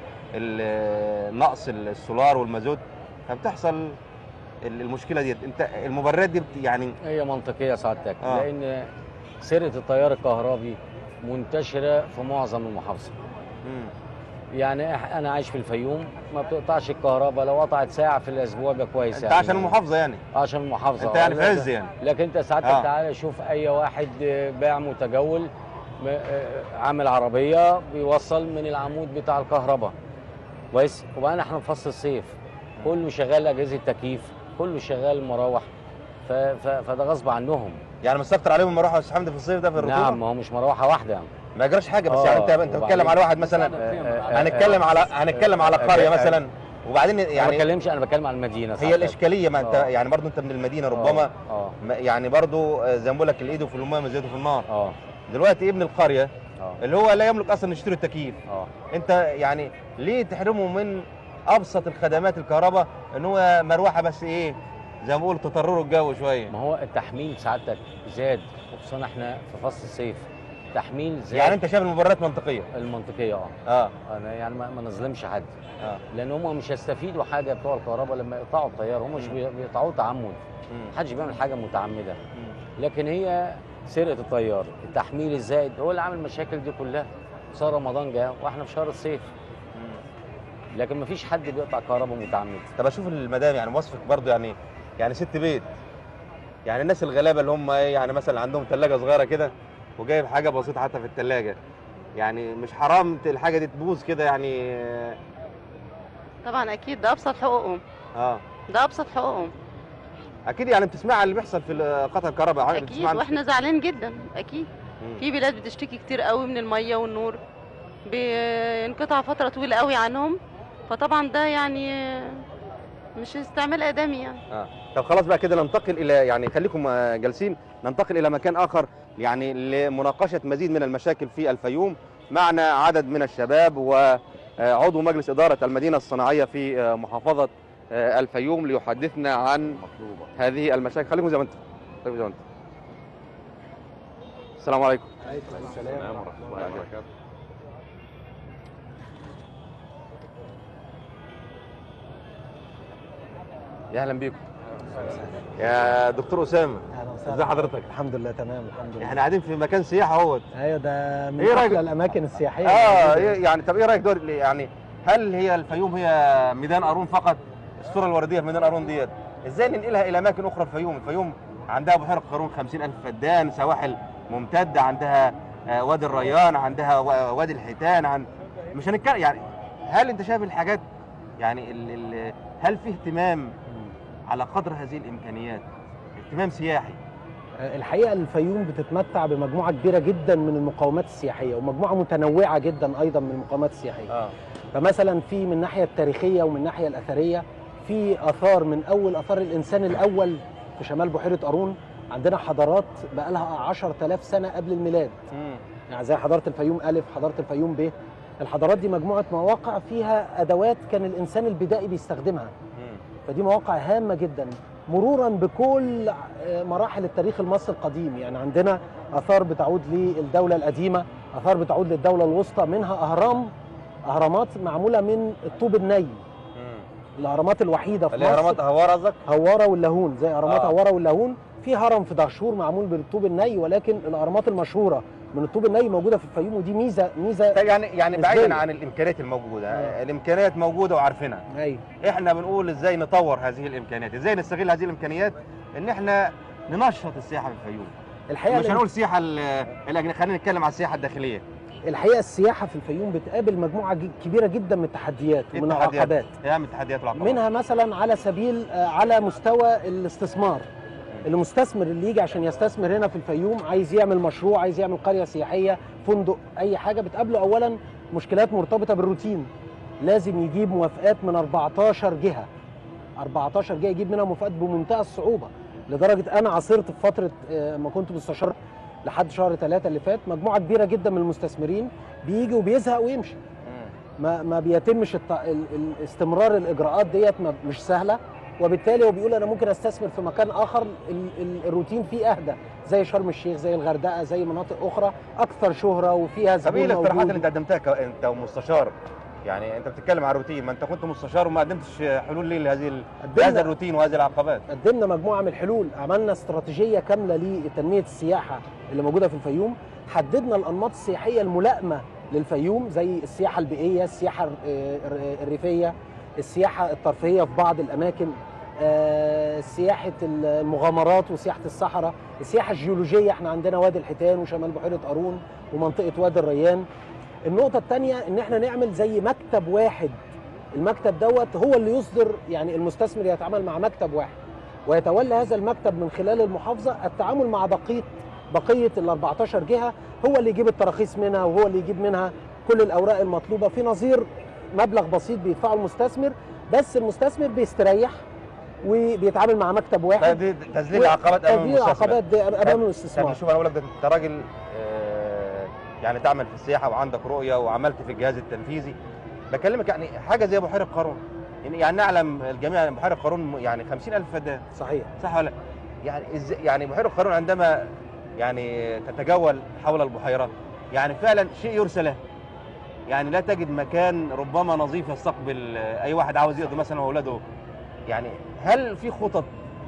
ال نقص السولار والمازوت فبتحصل ال- المشكله دي انت المبررات دي بت- يعني هي منطقيه سعادتك آه. لان سرقه التيار الكهربي منتشره في معظم المحافظه مم. يعني إح- انا عايش في الفيوم ما بتقطعش الكهرباء لو قطعت ساعه في الاسبوع يبقى كويس انت يعني عشان المحافظه يعني عشان المحافظه انت يعني في لكن- عز يعني لكن انت ساعتك آه. تعالى شوف اي واحد باع متجول م- آه، عامل عربيه بيوصل من العمود بتاع الكهرباء كويس وبعدين احنا في فصل الصيف كله شغال اجهزه تكييف كله شغال مراوح ف... ف... فده غصب عنهم يعني مستكتر عليهم لما اروحوا يا استاذ حمدي في الصيف ده في الرطوبه نعم ما هو مش مروحه واحده يعني ما يجراش حاجه بس آه، يعني انت انت بتتكلم وبعدين- على واحد مثلا هنتكلم على هنتكلم على قريه مثلا وبعدين يعني ما يعني بتكلمش انا بتكلم على المدينه هي ساعتك. الاشكاليه ما انت آه. يعني برضو انت من المدينه ربما اه اه, ما- يعني برضو آه، زي ما بقول لك الايد في الماء مزيته في النار آه. دلوقتي ابن القريه اه اللي هو لا يملك اصلا يشتري التكييف اه انت يعني ليه تحرمه من ابسط الخدمات الكهرباء ان هو مروحه بس ايه زي ما بقول تطرروا الجو شويه ما هو التحميل سعادتك زاد وخصوصا احنا في فصل الصيف تحميل زاد يعني انت شايف المبررات منطقيه المنطقيه اه اه انا يعني ما ما نظلمش حد اه لان هم مش هيستفيدوا حاجه بتوع الكهرباء لما يقطعوا التيار هم مش بي- بيقطعوه تعمد مم. محدش بيعمل حاجه متعمده مم. لكن هي سرقه التيار التحميل الزائد هو اللي عامل المشاكل دي كلها صار رمضان جه واحنا في شهر الصيف مم. لكن ما فيش حد بيقطع كهرباء متعمد طب اشوف المدام يعني وصفك برضو يعني يعني ست بيت يعني الناس الغلابه اللي هم ايه يعني مثلا عندهم ثلاجه صغيره كده وجايب حاجه بسيطه حتى في الثلاجه يعني مش حرام الحاجه دي تبوظ كده يعني طبعا اكيد ده ابسط حقوقهم اه ده ابسط حقوقهم اكيد يعني بتسمع اللي بيحصل في قطع الكهرباء اكيد بتسمع عن- واحنا زعلانين جدا اكيد مم. في بلاد بتشتكي كتير قوي من الميه والنور بينقطع فتره طويله قوي عنهم فطبعا ده يعني مش استعمال ادمي يعني آه. طب خلاص بقى كده ننتقل الى يعني خليكم آه، جالسين ننتقل الى مكان اخر يعني لمناقشه مزيد من المشاكل في الفيوم معنا عدد من الشباب وعضو مجلس اداره المدينه الصناعيه في آه، محافظه آه، الفيوم ليحدثنا عن هذه المشاكل خليكم زي ما انتم خليكم زي ما انتم السلام عليكم السلام ورحمة الله وبركاته يا اهلا بيكم يا دكتور اسامه اهلا وسهلا ازي حضرتك الحمد لله تمام الحمد لله احنا قاعدين في مكان سياحه اهوت ايوه ده من إيه رأيك؟ احلى الاماكن السياحيه اه الموجودة. إيه يعني طب ايه رايك دور يعني هل هي الفيوم هي ميدان قارون فقط الصوره الورديه في ميدان قارون ديت ازاي ننقلها الى اماكن اخرى في الفيوم الفيوم عندها بحيره قارون 50000 فدان سواحل ممتده عندها آه، وادي الريان عندها و- وادي الحيتان عن مش هنتكلم يعني هل انت شايف الحاجات يعني ال ال هل في اهتمام على قدر هذه الامكانيات اهتمام سياحي آه، الحقيقه الفيوم بتتمتع بمجموعه كبيره جدا من المقومات السياحيه ومجموعه متنوعه جدا ايضا من المقومات السياحيه اه فمثلا في من الناحيه التاريخيه ومن الناحيه الاثريه في اثار من اول اثار الانسان الاول في شمال بحيره قارون عندنا حضارات بقى لها 10000 سنه قبل الميلاد يعني زي حضاره الفيوم الف حضاره الفيوم ب الحضارات دي مجموعه مواقع فيها ادوات كان الانسان البدائي بيستخدمها فدي مواقع هامه جدا مرورا بكل آه، مراحل التاريخ المصري القديم يعني عندنا اثار بتعود للدوله القديمه اثار بتعود للدوله الوسطى منها اهرام اهرامات معموله من الطوب الني الاهرامات الوحيده في الاهرامات مصر اهوار قصدك هواره واللاهون زي اهرامات آه. هواره واللاهون في هرم في دهشور معمول بالطوب الني ولكن الاهرامات المشهوره من الطوب الني موجوده في الفيوم ودي ميزه ميزه طيب يعني يعني نسبياً. بعيدا عن الامكانيات الموجوده آه. الامكانيات موجوده وعارفينها ايوه احنا بنقول ازاي نطور هذه الامكانيات ازاي نستغل هذه الامكانيات ان احنا ننشط السياحه في الفيوم الحقيقه مش هنقول السياحه ال- الاجنبيه خلينا نتكلم على السياحه الداخليه الحقيقه السياحه في الفيوم بتقابل مجموعه ج- كبيره جدا من التحديات إيه ومن التحديات؟ العقبات اهم التحديات والعقبات منها مثلا على سبيل آه، على مستوى الاستثمار المستثمر اللي يجي عشان يستثمر هنا في الفيوم عايز يعمل مشروع عايز يعمل قريه سياحيه فندق اي حاجه بتقابله اولا مشكلات مرتبطه بالروتين لازم يجيب موافقات من 14 جهه 14 جهه يجيب منها موافقات بمنتهى الصعوبه لدرجه انا عاصرت في فتره آه، ما كنت مستشار لحد شهر ثلاثة اللي فات مجموعه كبيره جدا من المستثمرين بيجي وبيزهق ويمشي ما ما بيتمش الت... ال... ال... استمرار الاجراءات ديت ما... مش سهله وبالتالي هو بيقول انا ممكن استثمر في مكان اخر ال... ال... الروتين فيه اهدى زي شرم الشيخ زي الغردقه زي مناطق اخرى اكثر شهره وفيها طب ايه زبون الاقتراحات موجود. اللي انت قدمتها ك- انت ومستشار يعني انت بتتكلم عن روتين ما انت كنت مستشار وما قدمتش حلول ليه لهذه ال- قدمنا- لهذا الروتين وهذه العقبات قدمنا مجموعه من الحلول عملنا استراتيجيه كامله لتنميه السياحه اللي موجوده في الفيوم حددنا الانماط السياحيه الملائمه للفيوم زي السياحه البيئيه السياحه الر- الر- الريفيه السياحه الترفيهيه في بعض الاماكن آه، سياحه المغامرات وسياحه الصحراء السياحه الجيولوجيه احنا عندنا وادي الحيتان وشمال بحيره قارون ومنطقه وادي الريان النقطه الثانيه ان احنا نعمل زي مكتب واحد المكتب دوت هو اللي يصدر يعني المستثمر يتعامل مع مكتب واحد ويتولى هذا المكتب من خلال المحافظه التعامل مع بقيه بقيه ال 14 جهه هو اللي يجيب التراخيص منها وهو اللي يجيب منها كل الاوراق المطلوبه في نظير مبلغ بسيط بيدفعه المستثمر بس المستثمر بيستريح وبيتعامل مع مكتب واحد طيب دي تذليل العقبات امام تذليل المستثمر العقبات دي امام طب الاستثمار شوف انا اقول لك ده انت راجل آه، يعني تعمل في السياحه وعندك رؤيه وعملت في الجهاز التنفيذي بكلمك يعني حاجه زي بحيره قارون يعني يعني نعلم الجميع ان بحيره قارون يعني 50000 فدان صحيح صح ولا لا؟ يعني ازاي يعني بحيره قارون عندما يعني تتجول حول البحيرات يعني فعلا شيء يرسى له يعني لا تجد مكان ربما نظيف يستقبل اي واحد عاوز يقضي مثلا واولاده يعني هل في خطط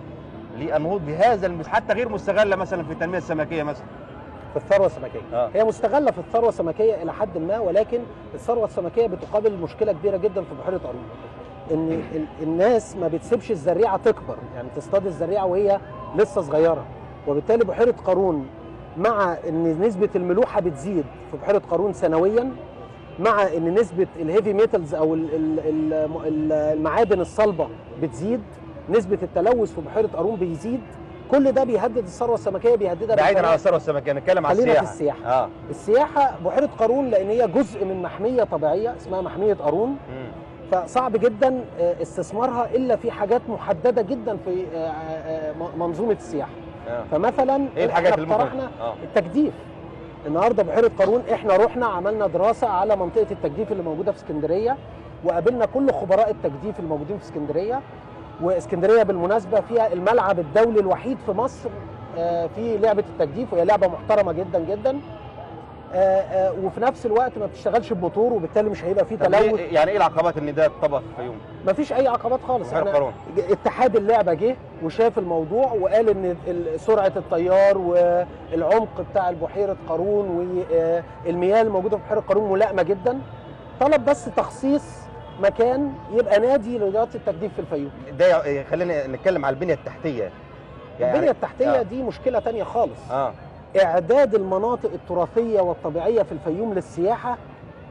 للنهوض بهذا المس... حتى غير مستغله مثلا في التنميه السمكيه مثلا في الثروه السمكيه اه هي مستغله في الثروه السمكيه الى حد ما ولكن الثروه السمكيه بتقابل مشكله كبيره جدا في بحيره قارون ان ال- الناس ما بتسيبش الزريعه تكبر يعني تصطاد الزريعه وهي لسه صغيره وبالتالي بحيره قارون مع ان نسبه الملوحه بتزيد في بحيره قارون سنويا مع ان نسبه الهيفي ميتالز او ال- ال- ال- ال- المعادن الصلبه بتزيد نسبه التلوث في بحيره قارون بيزيد كل ده بيهدد الثروه السمكيه بيهددها بعيدا بالفناء. عن الثروه السمكيه نتكلم عن خلينا في السياحه السياحة. اه السياحه بحيره قارون لان هي جزء من محميه طبيعيه اسمها محميه قارون مم. فصعب جدا آه، استثمارها الا في حاجات محدده جدا في آه، آه، م- منظومه السياحه آه. فمثلا ايه الحاجات إحنا اللي ممكن اقترحنا اه التجديف النهارده بحيره قارون احنا رحنا عملنا دراسه على منطقه التجديف اللي موجوده في اسكندريه وقابلنا كل خبراء التجديف الموجودين في اسكندريه واسكندريه بالمناسبه فيها الملعب الدولي الوحيد في مصر آه، في لعبه التجديف وهي لعبه محترمه جدا جدا آه، آه، وفي نفس الوقت ما بتشتغلش بموتور وبالتالي مش هيبقى فيه طب تلوث إيه- يعني ايه العقبات ان ده اتطبق في يوم مفيش اي عقبات خالص بحيره أنا قارون اتحاد اللعبه جه وشاف الموضوع وقال ان ال- سرعه التيار والعمق بتاع بحيره قارون والمياه الموجوده في بحيره قارون ملائمه جدا طلب بس تخصيص مكان يبقى نادي لرياضه التجديف في الفيوم ده ي- خلينا نتكلم على البنيه التحتيه البنيه التحتيه آه. دي مشكله تانية خالص اه اعداد المناطق التراثيه والطبيعيه في الفيوم للسياحه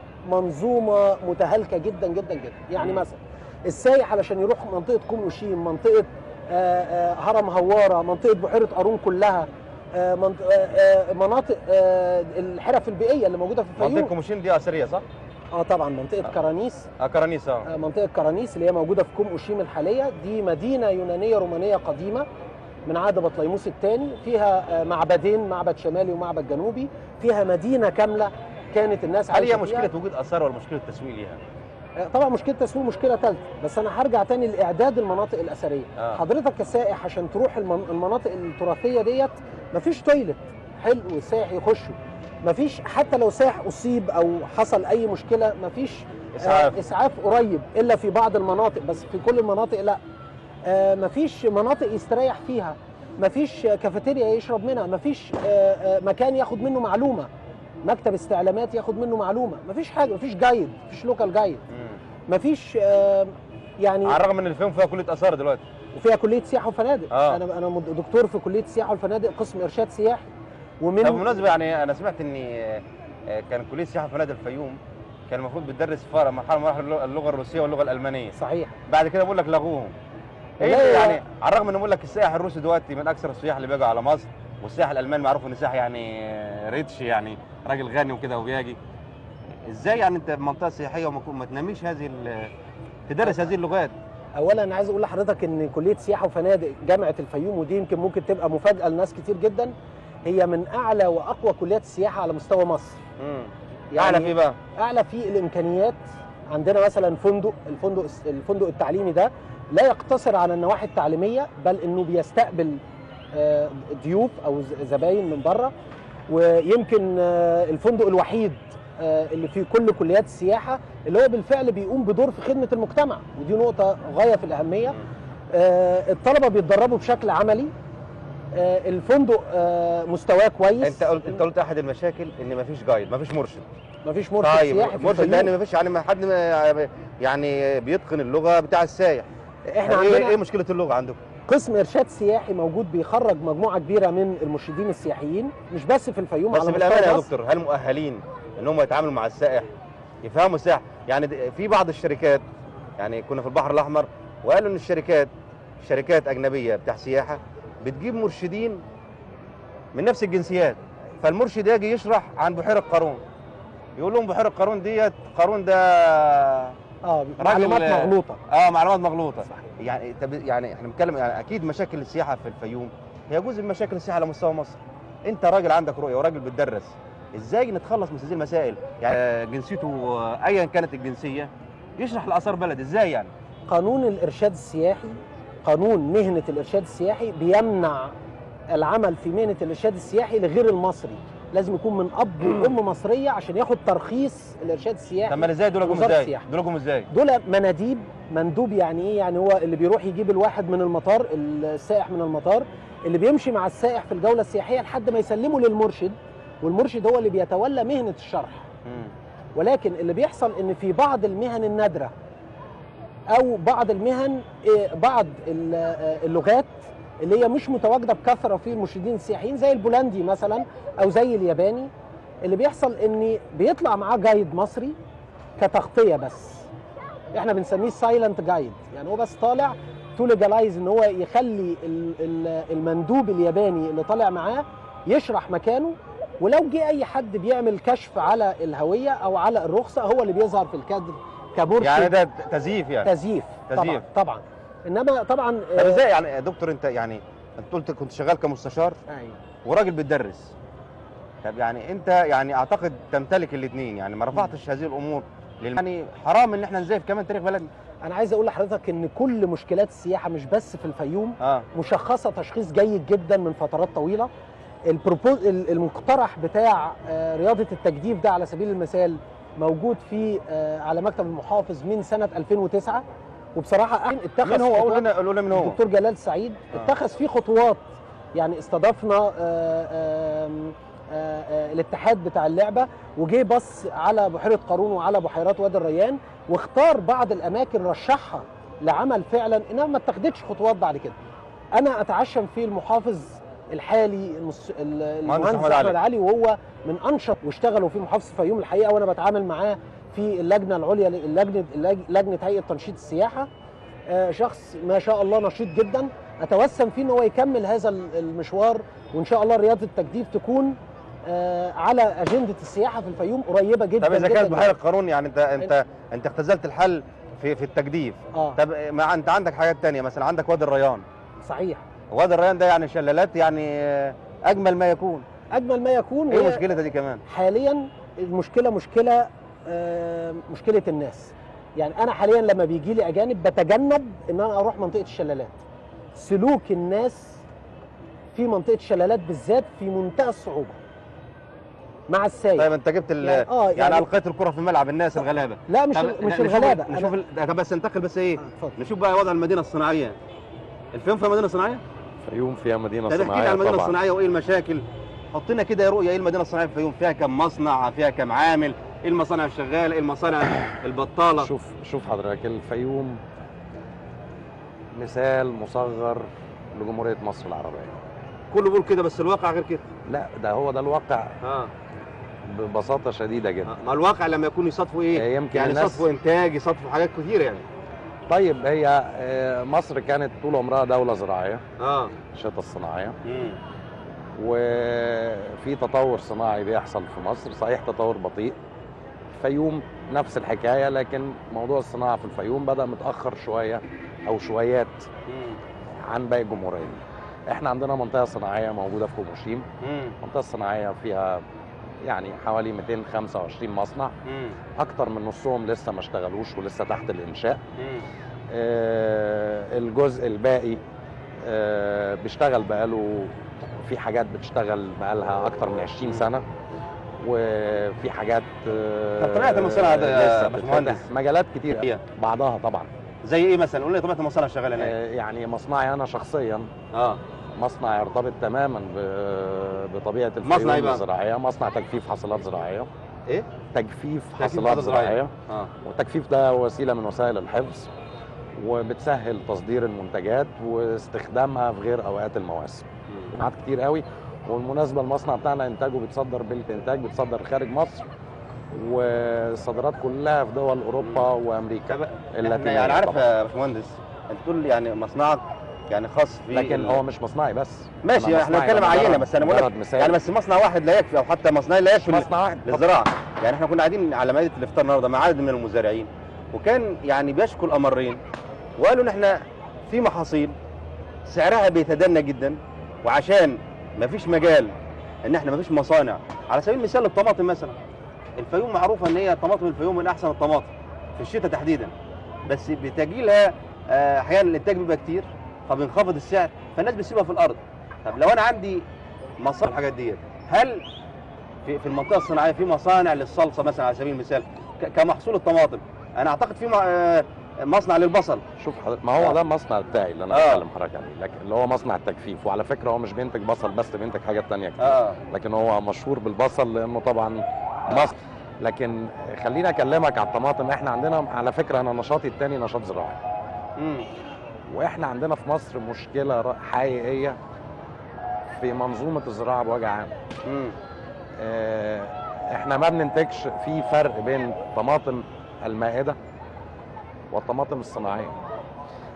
منظومه متهالكه جدا جدا جدا يعني مم. مثلا السايح علشان يروح منطقه كوم وشيم منطقه آه، آه، هرم هواره منطقه بحيره قارون كلها آه، منط- آه، آه، مناطق آه، الحرف البيئيه اللي موجوده في منطقه الفيوم كوموشين دي اثريه صح؟ اه طبعا منطقه آه. كرانيس اه كرانيس اه آه، منطقه كرانيس اللي هي موجوده في كوم اوشيم الحاليه دي مدينه يونانيه رومانيه قديمه من عهد بطليموس الثاني فيها آه، معبدين معبد شمالي ومعبد جنوبي فيها مدينه كامله كانت الناس هل هي عايشه فيها مشكله وجود اثار ولا مشكله تسويق ليها؟ آه، طبعا مشكله تسويق مشكله ثالثه بس انا هرجع تاني لاعداد المناطق الاثريه آه. حضرتك كسائح عشان تروح المن- المناطق التراثيه ديت مفيش تويلت حلو السائح يخشه مفيش حتى لو سائح اصيب او حصل اي مشكله مفيش اسعاف آه، اسعاف قريب الا في بعض المناطق بس في كل المناطق لا آه، مفيش مناطق يستريح فيها مفيش كافيتيريا يشرب منها مفيش آه، آه، مكان ياخد منه معلومه مكتب استعلامات ياخد منه معلومه مفيش حاجه مفيش جايد مفيش لوكال جايد مم. مفيش آه، يعني على الرغم ان الفيوم فيها كليه اثار دلوقتي وفيها كليه سياحه وفنادق آه. انا انا مد- دكتور في كليه السياحه والفنادق قسم ارشاد سياحي ومن طب بالمناسبه يعني انا سمعت ان آه، آه، كان كليه السياحه في نادي الفيوم كان المفروض بتدرس فرع مرحله مراحل اللغة- اللغه الروسيه واللغه الالمانيه صحيح بعد كده بقول لك لغوهم ايه والله اللي يا- يعني على الرغم ان بقول لك السائح الروسي دلوقتي من اكثر السياح اللي بيجوا على مصر والسائح الالماني معروف ان سائح يعني آه، ريتش يعني راجل غني وكده وبيجي ازاي يعني انت منطقه سياحيه وما ما تنميش هذه ال- تدرس هذه اللغات اولا انا عايز اقول لحضرتك ان كليه سياحه وفنادق جامعه الفيوم ودي يمكن ممكن تبقى مفاجاه لناس كتير جدا هي من اعلى واقوى كليات السياحه على مستوى مصر يعني اعلى في بقى اعلى في الامكانيات عندنا مثلا فندق الفندق الفندق التعليمي ده لا يقتصر على النواحي التعليميه بل انه بيستقبل آه، ضيوف او ز- زباين من بره ويمكن آه، الفندق الوحيد آه، اللي في كل كليات السياحه اللي هو بالفعل بيقوم بدور في خدمه المجتمع ودي نقطه غايه في الاهميه آه، الطلبه بيتدربوا بشكل عملي آه، الفندق آه، مستواه كويس انت قلت انت قلت احد المشاكل ان مفيش جايد مفيش مرشد مفيش مرشد طيب سياحي في مرشد الفيوم. لان مفيش يعني ما حد ما- يعني بيتقن اللغه بتاع السايح احنا ايه عندنا ايه مشكله اللغه عندكم قسم ارشاد سياحي موجود بيخرج مجموعه كبيره من المرشدين السياحيين مش بس في الفيوم بس على بالامانه مستوى يا مصر. دكتور هل مؤهلين ان هم يتعاملوا مع السائح يفهموا السائح يعني د- في بعض الشركات يعني كنا في البحر الاحمر وقالوا ان الشركات شركات اجنبيه بتاع سياحه بتجيب مرشدين من نفس الجنسيات فالمرشد يجي يشرح عن بحيره قارون يقول لهم بحيره قارون ديت قارون ده اه معلومات راجل- مغلوطه اه معلومات مغلوطه صحيح. يعني طب يعني احنا بنتكلم يعني اكيد مشاكل السياحه في الفيوم هي جزء من مشاكل السياحه على مستوى مصر انت راجل عندك رؤيه وراجل بتدرس ازاي نتخلص من هذه المسائل يعني آه، جنسيته آه، ايا كانت الجنسيه يشرح لاثار بلد ازاي يعني قانون الارشاد السياحي قانون مهنه الارشاد السياحي بيمنع العمل في مهنه الارشاد السياحي لغير المصري لازم يكون من اب وام مصريه عشان ياخد ترخيص الارشاد السياحي طب ما ازاي دول جم وزارة ازاي السياحة. دول جم ازاي دول مناديب مندوب يعني ايه يعني هو اللي بيروح يجيب الواحد من المطار السائح من المطار اللي بيمشي مع السائح في الجوله السياحيه لحد ما يسلمه للمرشد والمرشد هو اللي بيتولى مهنه الشرح مم. ولكن اللي بيحصل ان في بعض المهن النادره او بعض المهن إيه، بعض ال- آه، اللغات اللي هي مش متواجده بكثره في المرشدين السياحيين زي البولندي مثلا او زي الياباني اللي بيحصل ان بيطلع معاه جايد مصري كتغطيه بس احنا بنسميه سايلنت جايد يعني هو بس طالع تو ليجالايز ان هو يخلي ال- ال- المندوب الياباني اللي طالع معاه يشرح مكانه ولو جه اي حد بيعمل كشف على الهويه او على الرخصه هو اللي بيظهر في الكادر كمرشد يعني ده تزييف يعني تزييف طبعا تزييف. طبعا انما طبعا طب آه، ازاي يعني يا دكتور انت يعني انت قلت كنت شغال كمستشار أيوة. وراجل بتدرس طب يعني انت يعني اعتقد تمتلك الاثنين يعني ما رفعتش هذه الامور لل- يعني حرام ان احنا نزيف كمان تاريخ بلدنا انا عايز اقول لحضرتك ان كل مشكلات السياحه مش بس في الفيوم اه مشخصه تشخيص جيد جدا من فترات طويله البروبوز ال- المقترح بتاع آه، رياضه التجديف ده على سبيل المثال موجود في آه، على مكتب المحافظ من سنه 2009 وبصراحه أحيان اتخذ مين هو خطوات- قول لنا قول لنا مين هو الدكتور جلال سعيد آه. اتخذ فيه خطوات يعني استضفنا آه، آم، آه، آه، الاتحاد بتاع اللعبه وجه بص على بحيره قارون وعلى بحيرات وادي الريان واختار بعض الاماكن رشحها لعمل فعلا انما ما اتخذتش خطوات بعد كده انا اتعشم في المحافظ الحالي المس- ال- مهندس المهندس أحمد علي. احمد علي وهو من انشط واشتغلوا في محافظه الفيوم الحقيقه وانا بتعامل معاه في اللجنه العليا لجنه لجنه هيئه تنشيط السياحه آه، شخص ما شاء الله نشيط جدا اتوسم فيه ان هو يكمل هذا ال- المشوار وان شاء الله رياضه التجديف تكون آه، على اجنده السياحه في الفيوم قريبه جدا طب اذا جدا كانت جداً. بحيره قارون يعني انت انت انت اختزلت الحل في في التجديف اه طب ما انت عندك حاجات تانية مثلا عندك وادي الريان صحيح وادي الريان ده يعني شلالات يعني آه، اجمل ما يكون اجمل ما يكون ايه وهي مشكلتها دي كمان حاليا المشكله مشكله آه، مشكله الناس يعني انا حاليا لما بيجي لي اجانب بتجنب ان انا اروح منطقه الشلالات سلوك الناس في منطقه الشلالات بالذات في منتهى الصعوبه مع السايق طيب انت جبت ال... يعني- يعني, آه، يعني, يعني- القيت الكره في ملعب الناس الغلابه لا مش طب ال- مش نشوف- الغلابه نشوف أنا... ال... طب بس انتقل بس ايه آه، اتفضل نشوف بقى وضع المدينه الصناعيه الفيوم فيها مدينه صناعيه الفيوم فيها مدينه طب احكي لي صناعيه عن المدينه طبعا الصناعيه وايه المشاكل حط لنا كده يا رؤيه ايه المدينه الصناعيه في الفيوم فيها كم مصنع فيها كم عامل ايه المصانع الشغاله ايه المصانع البطاله شوف شوف حضرتك الفيوم مثال مصغر لجمهوريه مصر العربيه كله بيقول كده بس الواقع غير كده لا ده هو ده الواقع اه ببساطه شديده جدا ما الواقع لما يكون يصادفوا ايه آه، يمكن يعني الناس- يصادفوا انتاج يصادفوا حاجات كتير يعني طيب هي آه، مصر كانت طول عمرها دوله زراعيه اه الشتاء الصناعيه مم. وفي تطور صناعي بيحصل في مصر صحيح تطور بطيء الفيوم نفس الحكايه لكن موضوع الصناعه في الفيوم بدا متاخر شويه او شويات مم. عن باقي الجمهوريه احنا عندنا منطقه صناعيه موجوده في كوموشيم مم. المنطقه الصناعيه فيها يعني حوالي 225 مصنع مم. اكتر من نصهم لسه ما اشتغلوش ولسه تحت الانشاء مم. آه، الجزء الباقي آه، بيشتغل بقاله في حاجات بتشتغل بقالها اكتر من 20 سنه وفي حاجات آه، طب طبيعة المصانع ده يا لسه باشمهندس؟ بتتفتح. مجالات كتير هي. بعضها طبعا زي ايه مثلا قول لي طبيعه المصانع شغاله هناك آه، يعني مصنعي انا شخصيا اه مصنع يرتبط تماما ب- بطبيعه مصنع إيه الفيوم بقى؟ الزراعيه مصنع تجفيف حاصلات زراعيه ايه تجفيف تجفيف حاصلات حاصلات زراعية. زراعيه اه والتجفيف ده وسيله من وسائل الحفظ وبتسهل تصدير المنتجات واستخدامها في غير اوقات المواسم مم. صناعات كتير قوي والمناسبه المصنع بتاعنا انتاجه بيتصدر بالانتاج بيتصدر خارج مصر والصادرات كلها في دول اوروبا وامريكا طب احنا اللاتينية يعني عارف طبعاً. يا باشمهندس انت تقول يعني مصنعك يعني خاص في لكن ال- هو مش مصنعي بس ماشي أنا احنا مصنعي بنتكلم ده عينه مجرد- بس انا بقول لك مجرد مثال يعني بس مصنع واحد لا يكفي او حتى مصنعين لا مش يكفي مصنع واحد للزراعه يعني احنا كنا قاعدين على مائده الافطار النهارده مع عدد من المزارعين وكان يعني بيشكو الامرين وقالوا ان احنا في محاصيل سعرها بيتدنى جدا وعشان ما فيش مجال ان احنا ما فيش مصانع على سبيل المثال الطماطم مثلا الفيوم معروفه ان هي طماطم الفيوم من احسن الطماطم في الشتاء تحديدا بس بتجي لها آه، احيانا الانتاج بيبقى كتير فبينخفض السعر فالناس بتسيبها في الارض طب لو انا عندي مصانع الحاجات ديت هل في في المنطقه الصناعيه في مصانع للصلصه مثلا على سبيل المثال ك- كمحصول الطماطم انا اعتقد في مع- آه، مصنع للبصل شوف حضرتك ما هو آه. ده المصنع بتاعي اللي انا آه. بتكلم حضرتك عليه لكن اللي هو مصنع التجفيف وعلى فكره هو مش بينتج بصل بس بينتج حاجات تانية كتير اه لكن هو مشهور بالبصل لانه طبعا مصر لكن خليني اكلمك على الطماطم احنا عندنا على فكره انا نشاطي التاني نشاط زراعي امم واحنا عندنا في مصر مشكله ر- حقيقيه في منظومه الزراعه بوجه عام امم آه، احنا ما بننتجش في فرق بين طماطم المائده والطماطم الصناعيه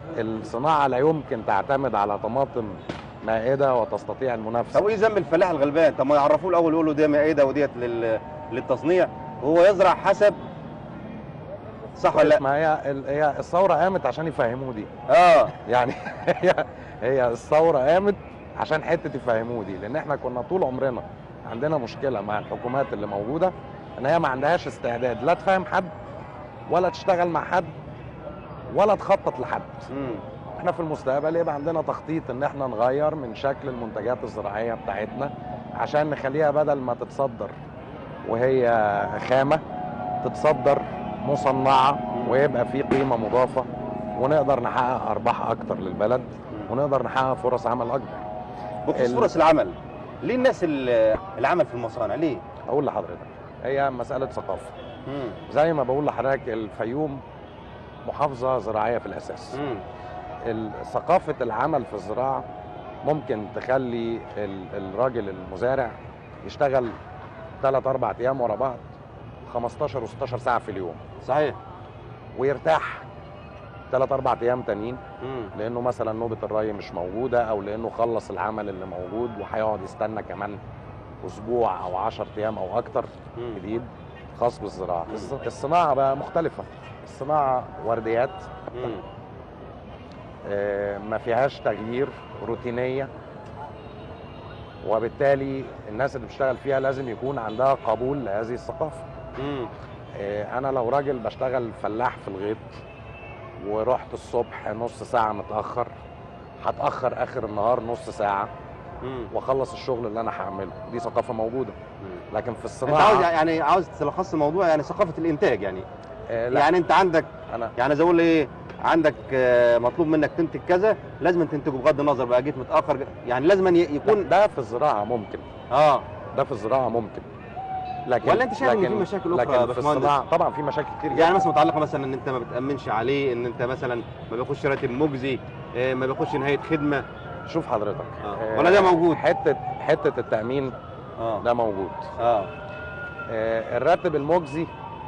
الصناعه لا يمكن تعتمد على طماطم مائده وتستطيع المنافسه طب وايه ذنب الفلاح الغلبان طب ما يعرفوه الاول يقولوا دي مائده وديت لل... للتصنيع وهو يزرع حسب صح ولا لا ما هي ال- هي الثوره قامت عشان يفهموه دي اه يعني هي هي الثوره قامت عشان حته يفهموه دي لان احنا كنا طول عمرنا عندنا مشكله مع الحكومات اللي موجوده ان هي ما عندهاش استعداد لا تفهم حد ولا تشتغل مع حد ولا تخطط لحد مم. احنا في المستقبل يبقى عندنا تخطيط ان احنا نغير من شكل المنتجات الزراعيه بتاعتنا عشان نخليها بدل ما تتصدر وهي خامه تتصدر مصنعه ويبقى في قيمه مضافه ونقدر نحقق ارباح اكتر للبلد ونقدر نحقق فرص عمل اكبر بخصوص ال- فرص العمل ليه الناس ال- العمل في المصانع ليه؟ اقول لحضرتك هي مساله ثقافه مم. زي ما بقول لحضرتك الفيوم محافظه زراعيه في الاساس مم. ال- ثقافة العمل في الزراعة ممكن تخلي ال- الراجل المزارع يشتغل ثلاث أربع أيام ورا بعض 15 و16 ساعة في اليوم صحيح ويرتاح ثلاث أربع أيام تانيين مم. لأنه مثلا نوبة الري مش موجودة أو لأنه خلص العمل اللي موجود وهيقعد يستنى كمان أسبوع أو 10 أيام أو أكتر مم. جديد خاص بالزراعة الص- الصناعة بقى مختلفة الصناعة ورديات مم. آه، ما فيهاش تغيير روتينيه وبالتالي الناس اللي بتشتغل فيها لازم يكون عندها قبول لهذه الثقافه مم. آه، انا لو راجل بشتغل فلاح في الغيط ورحت الصبح نص ساعه متاخر هتاخر اخر النهار نص ساعه مم. واخلص الشغل اللي انا هعمله دي ثقافه موجوده مم. لكن في انت عاوز الصناعه يعني عاوز تلخص الموضوع يعني ثقافه الانتاج يعني آه، لا يعني انت عندك انا يعني زي اقول ايه عندك آه، مطلوب منك تنتج كذا لازم تنتجه بغض النظر بقى جيت متاخر يعني لازم ي- لا، يكون ده في الزراعه ممكن اه ده في الزراعه ممكن لكن ولا انت شايف ان في لكن- مشاكل اخرى يا لكن في باشمهندس؟ الصناعه طبعا في مشاكل كتير يعني جدا. مثلا متعلقه مثلا ان انت ما بتامنش عليه ان انت مثلا ما بياخدش راتب مجزي آه، ما بياخدش نهايه خدمه شوف حضرتك آه. ولا ده موجود؟ حته حته التامين اه ده موجود اه آه، الراتب المجزي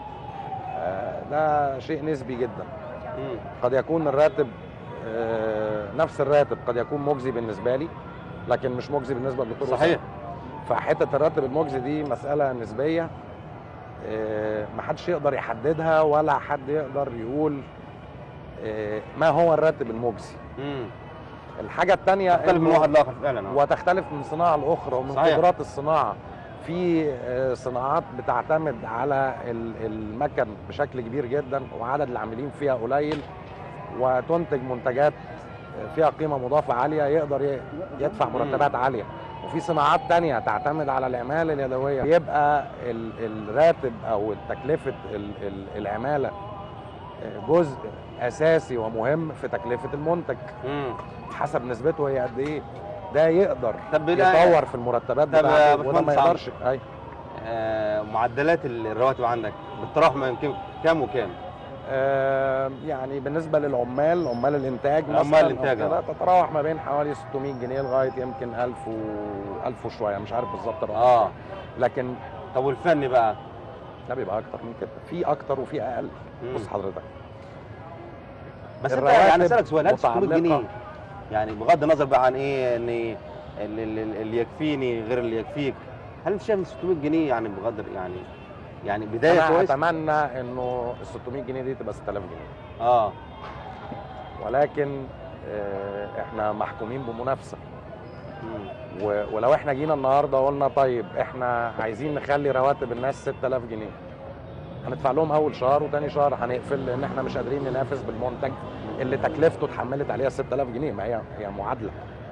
آه، ده شيء نسبي جدا مم. قد يكون الراتب آه، نفس الراتب قد يكون مجزي بالنسبه لي لكن مش مجزي بالنسبه للدكتور صحيح وسام. فحته الراتب المجزي دي مساله نسبيه آه، محدش يقدر يحددها ولا حد يقدر يقول آه، ما هو الراتب المجزي مم. الحاجه الثانيه تختلف من واحد لاخر فعلا آه. وتختلف من صناعه لاخرى ومن صحيح. قدرات الصناعه في آه، صناعات بتعتمد على ال- المكن بشكل كبير جدا وعدد العاملين فيها قليل وتنتج منتجات فيها قيمه مضافه عاليه يقدر ي- يدفع مرتبات عاليه وفي صناعات تانية تعتمد على العماله اليدويه يبقى ال- الراتب او تكلفه ال- ال- العماله آه، جزء اساسي ومهم في تكلفه المنتج مم. حسب نسبته هي قد ايه ده يقدر طب لا- يطور في المرتبات طب يا بتاعته وده ما باشمهندس عمرو. يقدرش اي آه، معدلات الرواتب عندك بالتراوح ما يمكن كام وكام آه يعني بالنسبه للعمال عمال الانتاج عمال مثلاً أو الإنتاج، كده آه. تتراوح ما بين حوالي 600 جنيه لغايه يمكن 1000 و 1000 وشويه مش عارف بالظبط الرقم اه لكن طب والفني بقى ده بيبقى اكتر من كده في اكتر وفي اقل مم. بص حضرتك بس انت الرواتب يعني اسالك سؤال هل 600 متعلقة. جنيه يعني بغض النظر بقى عن ايه ان ال- ال- ال- اللي يكفيني غير اللي يكفيك هل انت شايف ان 600 جنيه يعني بغض يعني يعني بدايه انا كويسه اتمنى انه ال 600 جنيه دي تبقى 6000 جنيه اه ولكن آه احنا محكومين بمنافسه مم. و- ولو احنا جينا النهارده وقلنا طيب احنا عايزين نخلي رواتب الناس 6000 جنيه هندفع لهم اول شهر وتاني شهر هنقفل لان احنا مش قادرين ننافس بالمنتج اللي تكلفته اتحملت عليها 6000 جنيه ما هي هي معادله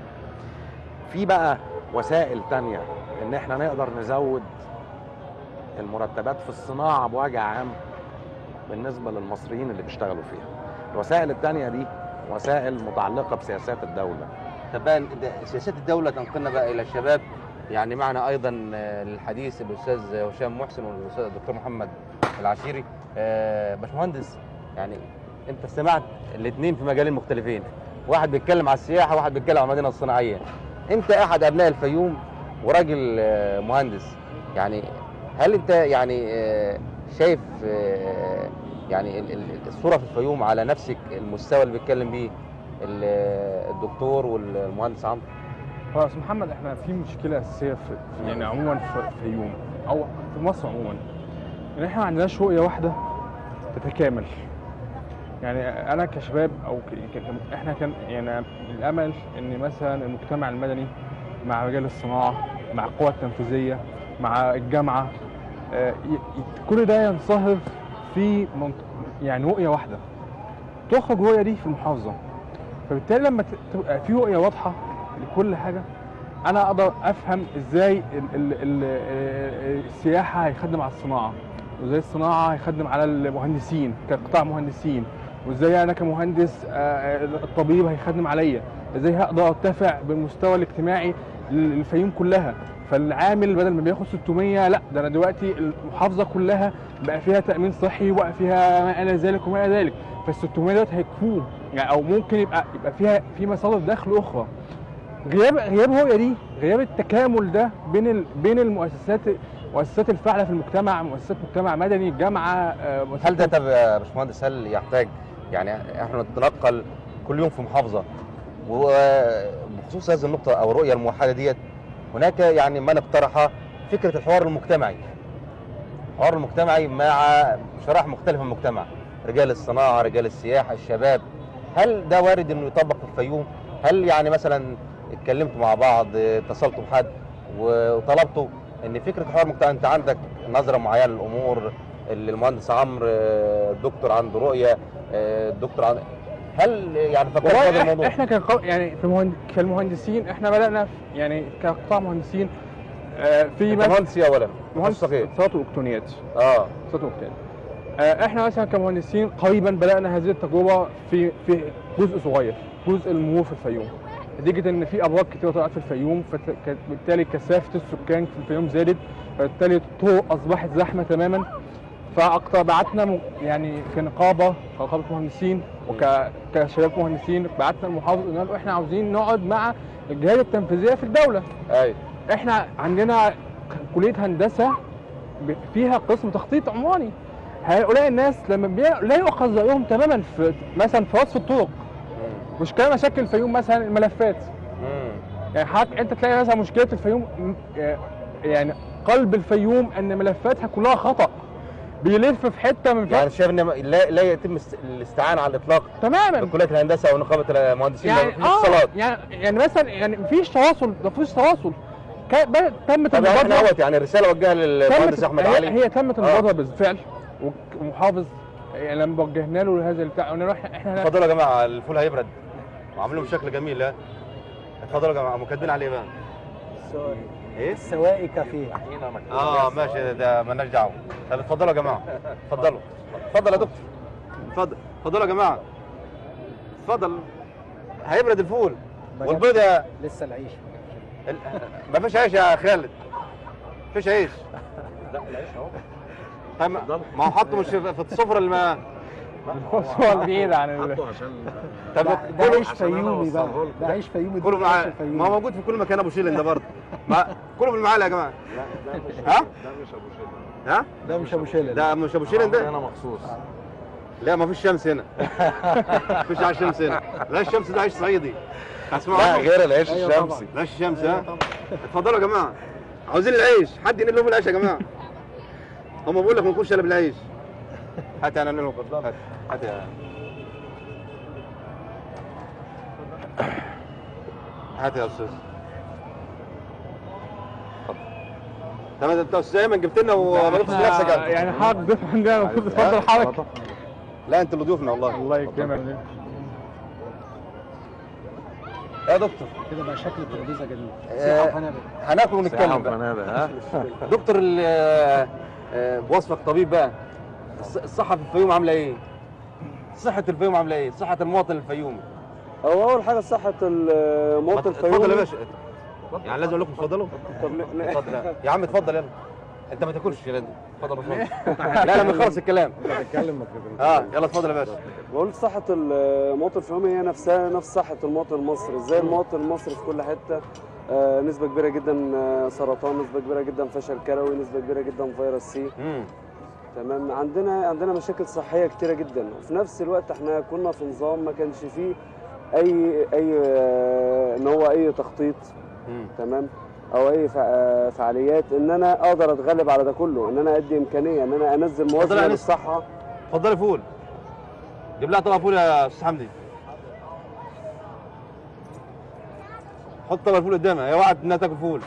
في بقى وسائل تانية ان احنا نقدر نزود المرتبات في الصناعه بوجه عام بالنسبه للمصريين اللي بيشتغلوا فيها الوسائل التانية دي وسائل متعلقه بسياسات الدوله طب بقى ده- سياسات الدوله تنقلنا بقى الى الشباب يعني معنا ايضا آه، للحديث الاستاذ هشام محسن والاستاذ الدكتور محمد العشيري آه، باشمهندس يعني انت سمعت الاثنين في مجالين مختلفين واحد بيتكلم على السياحه وواحد بيتكلم على المدينه الصناعيه انت احد ابناء الفيوم وراجل آه، مهندس يعني هل انت يعني آه، شايف آه، يعني ال- ال- الصوره في الفيوم على نفس المستوى اللي بيتكلم بيه ال- الدكتور والمهندس عمرو هو يا استاذ محمد احنا في مشكله اساسيه في في- يعني عموما في في الفيوم او في مصر عموما ان احنا ما عندناش رؤيه واحده تتكامل يعني انا كشباب او ك- ك- احنا كان يعني الامل ان مثلا المجتمع المدني مع رجال الصناعه مع القوى التنفيذيه مع الجامعه آه، ي- ي- كل ده ينصهر في منط- يعني رؤيه واحده تخرج الرؤيه دي في المحافظه فبالتالي لما ت- تبقى في رؤيه واضحه لكل حاجه انا اقدر افهم ازاي ال ال ال السياحه هيخدم على الصناعه وازاي الصناعه هيخدم على المهندسين كقطاع مهندسين وازاي انا كمهندس آه، الطبيب هيخدم عليا ازاي هقدر ارتفع بالمستوى الاجتماعي للفيوم كلها فالعامل بدل ما بياخد 600 لا ده انا دلوقتي المحافظه كلها بقى فيها تامين صحي وبقى فيها ما الى ذلك وما الى ذلك فال 600 دول هيكفوه يعني او ممكن يبقى يبقى فيها في مصادر دخل اخرى غياب غياب الرؤيه دي غياب التكامل ده بين ال... بين المؤسسات المؤسسات الفاعله في المجتمع مؤسسات مجتمع مدني الجامعه آه، مؤسسات هل ده طب يا باشمهندس هل يحتاج يعني احنا نتنقل كل يوم في محافظه وبخصوص هذه النقطه او الرؤيه الموحده ديت هناك يعني من اقترح فكره الحوار المجتمعي الحوار المجتمعي مع شرائح مختلفه من المجتمع رجال الصناعه رجال السياحه الشباب هل ده وارد انه يطبق في الفيوم هل يعني مثلا اتكلمتوا مع بعض اتصلتوا بحد وطلبتوا ان فكره الحوار المجتمعي انت عندك نظره معينه للامور اللي المهندس عمرو آه، الدكتور عنده رؤيه آه، الدكتور عن... هل يعني فكرت في هذا والله إح- الموضوع؟ احنا كقو... يعني في مهند... كالمهندسين احنا بدانا في- يعني كقطاع مهندسين آه، في انت مثلا مهندس إيه اولا مهندس تخصصك ايه؟ اتصالات والكترونيات اه اتصالات والكترونيات آه، احنا مثلا كمهندسين قريبا بدانا هذه التجربه في في جزء صغير جزء المرور في الفيوم نتيجه ان في ابراج كتير طلعت في الفيوم فت- فبالتالي كثافه السكان في الفيوم زادت فبالتالي الطرق اصبحت زحمه تماما فاكتر بعتنا م- يعني كنقابه كنقابه مهندسين وكشباب مهندسين بعتنا المحافظ قلنا له احنا عاوزين نقعد مع الجهات التنفيذيه في الدوله ايوه احنا عندنا كليه هندسه ب- فيها قسم تخطيط عمراني هؤلاء الناس لما بي... لا يؤخذ رايهم تماما في مثلا في وصف الطرق مشكله مشاكل الفيوم مثلا الملفات مم. يعني حضرتك انت تلاقي مثلا مشكله الفيوم م- آه، يعني قلب الفيوم ان ملفاتها كلها خطا بيلف في حته من يعني ف... شايف ان لا, لا يتم است- الاستعانه على الاطلاق تماما بكليه الهندسه ونقابه المهندسين يعني يعني اتصالات يعني يعني مثلا يعني مفيش تواصل مفيش تواصل ك... ب- تمت طب احنا المبادره اهوت يعني رساله وجهها للمهندس تمت احمد هي, علي هي تمت المبادره بالفعل ومحافظ يعني لما وجهنا له هذا البتاع قلنا له احنا احنا اتفضلوا يا جماعه الفول هيبرد وعاملينه بشكل جميل ها اتفضلوا يا جماعه مكاتبين عليه بقى ايه السواقي كافيه اه ماشي ده مالناش دعوه طب اتفضلوا يا جماعه اتفضلوا اتفضل يا دكتور اتفضل اتفضلوا يا جماعه اتفضل هيبرد الفول والبيض يا لسه العيش ال- ما فيش عيش يا خالد فيش عيش طيب ما ما هو حطه مش في في السفره اللي ما هو بعيد عن ال... طب ده, ده كله عيش فيومي بقى ده عيش فيومي كله ده مع عيش ما الفيومي. هو موجود في كل مكان ابو شيلن ده برضه ما كله بالمعلقه يا جماعه ها ها ده مش ابو شلل ده مش ابو شيلن ده انا مخصوص لا ما فيش شمس هنا مفيش عيش شمس هنا لا الشمس ده عيش صعيدي هتسمعوا لا عنه؟ غير العيش أيوة الشمسي لا الشمس ها اتفضلوا يا جماعه عاوزين العيش حد ينقل لهم العيش يا جماعه هم بيقول لك ما نكونش الا بالعيش هات انا انقل لهم هات هات يا هات يا استاذ اتفضل. تمام انت استاذ ايمن جبت لنا وما جبتش احنا نفسك انت يعني حضرتك ضيف عندنا المفروض تفضل حضرتك لا انت اللي ضيوفنا والله الله يكرمك يا دكتور كده بقى شكل الترابيزه جميل آه، سياحه وفنادق هناكل ونتكلم ساعة بقى وفنادق ها دكتور ال- آه، آه، بوصفك طبيب بقى الص- الصحة في الفيوم عاملة ايه؟ صحة الفيوم عاملة ايه؟ صحة المواطن الفيومي هو اول حاجه صحه المواطن اتفضل يا الفيومي باشا يعني لازم اقول لكم اتفضلوا؟ طب ن- ن- اتفضل يا- يا عم اتفضل يلا انت ما تاكلش يا لازم اتفضل يا باشمهندس لا لا ما نخلص الكلام اه يلا اتفضل يا باشا بقول صحه المواطن الفيومي هي نفسها نفس صحه المواطن المصري ازاي المواطن المصري في كل حته آه، نسبه كبيره جدا آه، سرطان نسبه كبيره جدا فشل كلوي نسبه كبيره جدا فيروس سي امم تمام عندنا عندنا مشاكل صحيه كتيره جدا وفي نفس الوقت احنا كنا في نظام ما كانش فيه اي اي آه، ان هو اي تخطيط مم. تمام او اي فع- آه، فعاليات ان انا اقدر اتغلب على ده كله ان انا ادي امكانيه ان انا انزل اتفضل يا موازنه أنس. للصحه اتفضلي فول جيب لها طبق فول يا استاذ حمدي حط طبق الفول قدامها هي وقعت انها تاكل فول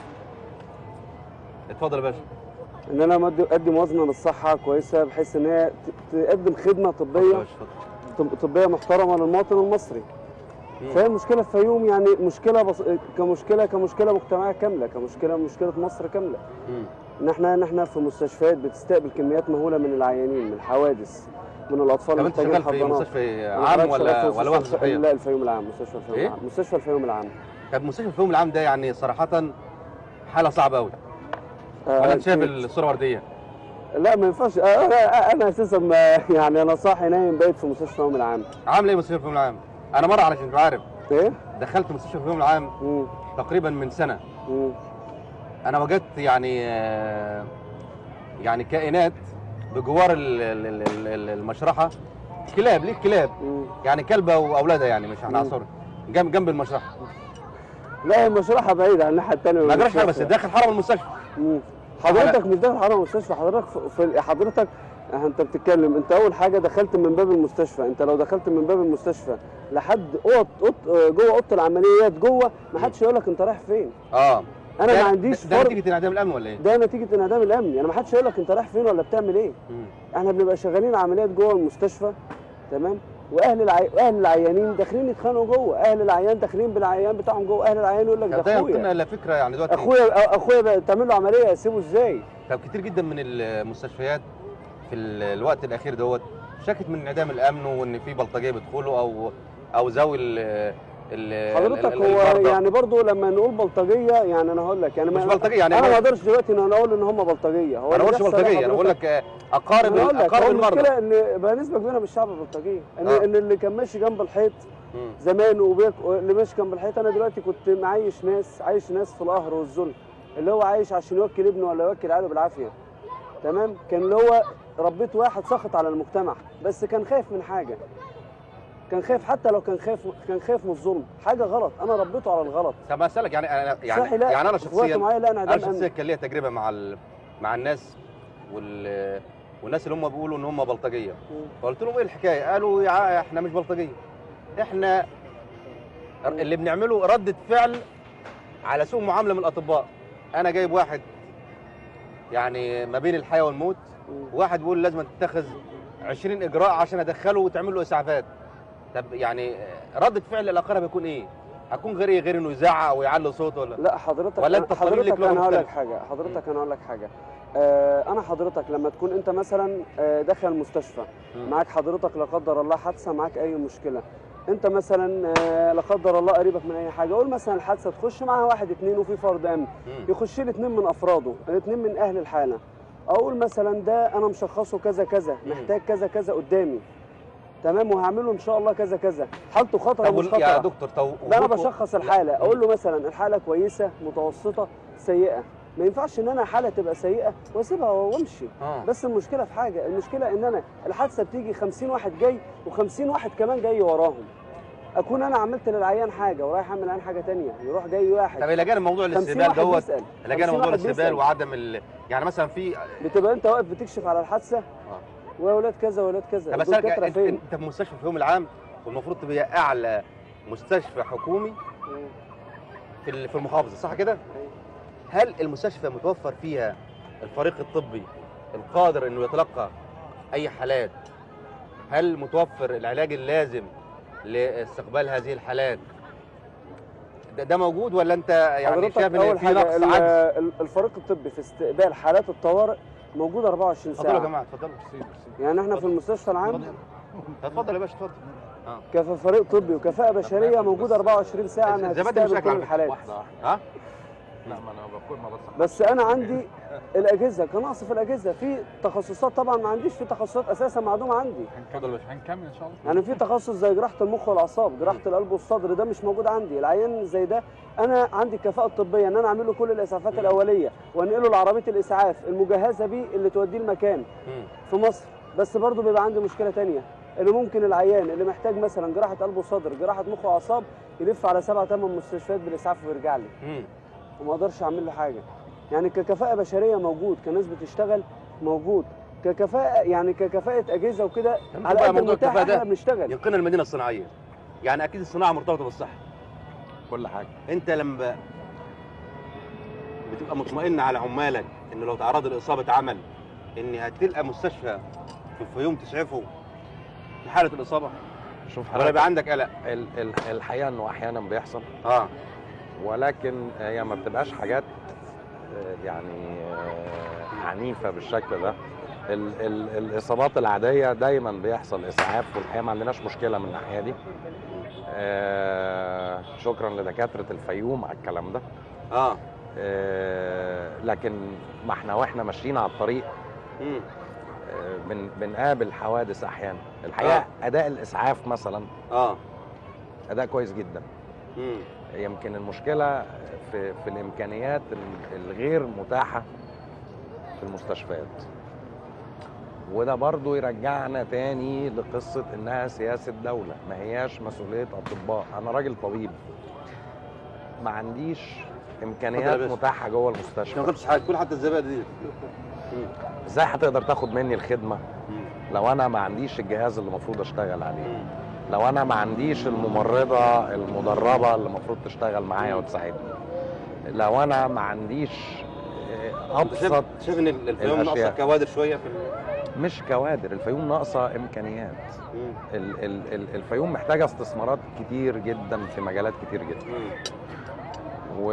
اتفضل يا باشا ان انا ادي ادي موازنه للصحه كويسه بحيث ان هي ت- تقدم خدمه اتفضل يا طبيه باشا، اتفضل. طب- طبيه محترمه للمواطن المصري مم. فهي المشكله في الفيوم يعني مشكله بص... كمشكله كمشكله مجتمعيه كامله كمشكله مشكله مصر كامله مم. ان احنا ان احنا في مستشفيات بتستقبل كميات مهوله من العيانين من الحوادث من الاطفال طب انت محتاجين شغال في حضانات مستشفى أنا عام شغال ولا في ولا وحده مستشفى صحيه؟ لا الفيوم العام مستشفى الفيوم إيه؟ العام مستشفى الفيوم العام طب مستشفى الفيوم العام ده يعني صراحه حاله صعبه قوي ولا انت شايف أكيد. الصوره ورديه؟ لا ما ينفعش آه، انا انا اساسا ما يعني انا صاحي نايم بايت في مستشفى الفيوم العام عامل ايه مستشفى الفيوم العام؟ انا مره علشان تبقى عارف ايه؟ دخلت مستشفى الفيوم العام مم. تقريبا من سنه مم. انا وجدت يعني آه، يعني كائنات بجوار ال- ال- ال- ال- المشرحه كلاب ليه كلاب مم. يعني كلبه واولادها يعني مش احنا مم. عصر جنب جنب المشرحه لا المشرحه بعيده عن الناحيه الثانيه ما جراش حاجه بس داخل حرم المستشفى مم. حضرتك مش داخل حرم المستشفى حضرتك في في- حضرتك انت بتتكلم انت اول حاجه دخلت من باب المستشفى انت لو دخلت من باب المستشفى لحد اوضه أوض- جوه اوضه العمليات جوه ما حدش يقول لك انت رايح فين اه انا ده- ما عنديش ده فرق نتيجه انعدام الامن ولا ايه؟ ده نتيجه انعدام الامن يعني ما حدش يقول لك انت رايح فين ولا بتعمل ايه مم. احنا بنبقى شغالين عمليات جوه المستشفى تمام واهل العي... اهل العيانين داخلين يتخانقوا جوه اهل العيان داخلين بالعيان بتاعهم جوه اهل العيان يقول لك طب ده ده يمكننا اخويا الا فكره يعني دلوقتي اخويا اخويا بقى تعمل له عمليه اسيبه ازاي طب كتير جدا من المستشفيات في ال- الوقت الاخير دوت شكت من انعدام الامن وان في بلطجيه بيدخلوا او او ذوي ال ال- حضرتك ال- هو المرضى. يعني برضو لما نقول بلطجيه يعني انا هقول لك يعني مش ما- بلطجية، يعني انا هو- ما اقدرش دلوقتي ان انا اقول ان هم بلطجيه هو انا اللي ما بقولش بيحصل بلطجيه إيه انا بقول حضرتك؟ لك آه، اقارب أنا أقول لك اقارب هو المرضى المشكله ان بقى نسبه كبيره من الشعب بلطجيه ان آه. ان اللي كان ماشي جنب الحيط مم. زمان وبيك اللي ماشي جنب الحيط انا دلوقتي كنت معيش ناس عايش ناس في القهر والذل اللي هو عايش عشان يوكل ابنه ولا يوكل عياله بالعافيه تمام كان اللي هو ربيت واحد سخط على المجتمع بس كان خايف من حاجه كان خايف حتى لو كان خايف كان خايف من الظلم حاجه غلط انا ربيته على الغلط طب اسالك يعني أنا يعني صحي لا يعني انا في وقت شخصيا معين لا انا انعدام شخصيا امن كان ليا تجربه مع ال... مع الناس وال والناس اللي هم بيقولوا ان هم بلطجيه فقلت لهم ايه الحكايه قالوا يا ع- احنا مش بلطجيه احنا اللي بنعمله ردة فعل على سوء معامله من الاطباء انا جايب واحد يعني ما بين الحياه والموت واحد بيقول لازم تتخذ 20 اجراء عشان ادخله وتعمل له اسعافات طب يعني ردة فعل الاقارب هيكون ايه هكون غير ايه غير انه يزعق او يعلي صوته ولا لا حضرتك ولا أنا- أنت الطبيب ليك حضرتك لغة انا هقول لك مختلفة؟ حاجه حضرتك انا هقول لك حاجه آه انا حضرتك لما تكون انت مثلا آه، داخل المستشفى مم. معاك حضرتك لا قدر الله حادثه معاك اي مشكله انت مثلا آه، لا قدر الله قريبك من اي حاجه قول مثلا الحادثه تخش معاها واحد اتنين وفي فرد امن مم. يخش لي اتنين من افراده اتنين من اهل الحاله اقول مثلا ده انا مشخصه كذا كذا مم. محتاج كذا كذا قدامي تمام وهعمل له ان شاء الله كذا كذا حالته خطره طب مش وال- يا خطره دكتور طب ده انا وجودكم- بشخص الحاله اقول له مثلا الحاله كويسه متوسطه سيئه ما ينفعش ان انا حاله تبقى سيئه واسيبها وامشي اه بس المشكله في حاجه المشكله ان انا الحادثه بتيجي 50 واحد جاي و50 واحد كمان جاي وراهم اكون انا عملت للعيان حاجه ورايح اعمل العيان حاجه تانية يروح جاي واحد طب الى جانب موضوع 50 الاستقبال واحد دوت بيسال الى جانب 50 موضوع واحد الاستقبال بيسأل. وعدم ال... يعني مثلا في بتبقى انت واقف بتكشف على الحادثه ويا ولاد كذا ويا ولاد كذا طب دول اسالك دكاترة انت, فين انت في مستشفى الفيوم العام والمفروض تبقى اعلى مستشفى حكومي في ال- في المحافظه صح كده؟ هل المستشفى متوفر فيها الفريق الطبي القادر انه يتلقى اي حالات؟ هل متوفر العلاج اللازم لاستقبال هذه الحالات؟ ده, ده موجود ولا انت يعني حضرتك شايف ان اول في حاجه نقص ال- عجز؟ ال- الفريق الطبي في استقبال حالات الطوارئ موجود 24 اتفضلوا يا ساعه جماعه اتفضلوا يعني احنا في المستشفى العام اتفضل يا باشا اتفضل كف- فريق طبي وكفاءة بشرية موجود 24 ساعة انها الزبادي مش تستقبل اكل كل على فكرة. الحالات ها؟ لا ما انا بقول ما بصح بس انا عندي الاجهزة كنقص في الاجهزة في تخصصات طبعا ما عنديش في تخصصات اساسا معدومة عندي اتفضل يا باشا هنكمل ان شاء الله يعني في تخصص زي جراحة المخ والاعصاب جراحة القلب والصدر ده مش موجود عندي العيان زي ده انا عندي الكفاءة الطبية ان انا اعمل له كل الاسعافات الاولية وانقله لعربية الاسعاف المجهزة بيه اللي توديه المكان مم. في مصر بس برضه بيبقى عندي مشكلة تانية ان ممكن العيان اللي محتاج مثلا جراحه قلب وصدر جراحه مخ واعصاب يلف على سبع ثمان مستشفيات بالاسعاف ويرجع لي مم. وما اقدرش اعمل له حاجه يعني ككفاءه بشريه موجود كناس بتشتغل موجود ككفاءه يعني ككفاءه اجهزه وكده لما على بقى قد موضوع المتاح الكفاءة ده احنا بنشتغل ينقلنا المدينه الصناعيه يعني اكيد الصناعه مرتبطه بالصحه كل حاجه انت لما بتبقى مطمئن على عمالك ان لو تعرضوا لاصابه عمل ان هتلقى مستشفى في الفيوم تسعفه في حاله الاصابه شوف ولا يبقى عندك قلق ال- ال- الحقيقه انه احيانا بيحصل اه ولكن هي ما بتبقاش حاجات آه، يعني آه، عنيفه بالشكل ده ال ال الاصابات العاديه دايما بيحصل اسعاف والحقيقه ما عندناش مشكله من الناحيه دي آه، شكرا لدكاتره الفيوم على الكلام ده اه آه، لكن ما احنا واحنا ماشيين على الطريق مم. آه، بن بنقابل حوادث احيانا الحقيقه آه. اداء الاسعاف مثلا اه اداء كويس جدا مم. يمكن المشكله في في الامكانيات ال- الغير متاحه في المستشفيات وده برضو يرجعنا تاني لقصه انها سياسه دوله ما هياش مسؤوليه اطباء انا راجل طبيب ما عنديش اتفضل امكانيات يا باشا. متاحه جوه ما المستشفى قلتش حاجه كل حتى الزبائن دي ازاي هتقدر تاخد مني الخدمه مم. لو انا ما عنديش الجهاز اللي المفروض اشتغل عليه مم. لو انا ما عنديش الممرضه المدربه اللي المفروض تشتغل معايا وتساعدني لو انا ما عنديش آه، انت شايف ابسط شايف ان الفيوم ناقصه الأشياء. كوادر شويه في ال... مش كوادر الفيوم ناقصه امكانيات مم. ال- ال- ال- الفيوم محتاجه استثمارات كتير جدا في مجالات كتير جدا مم. و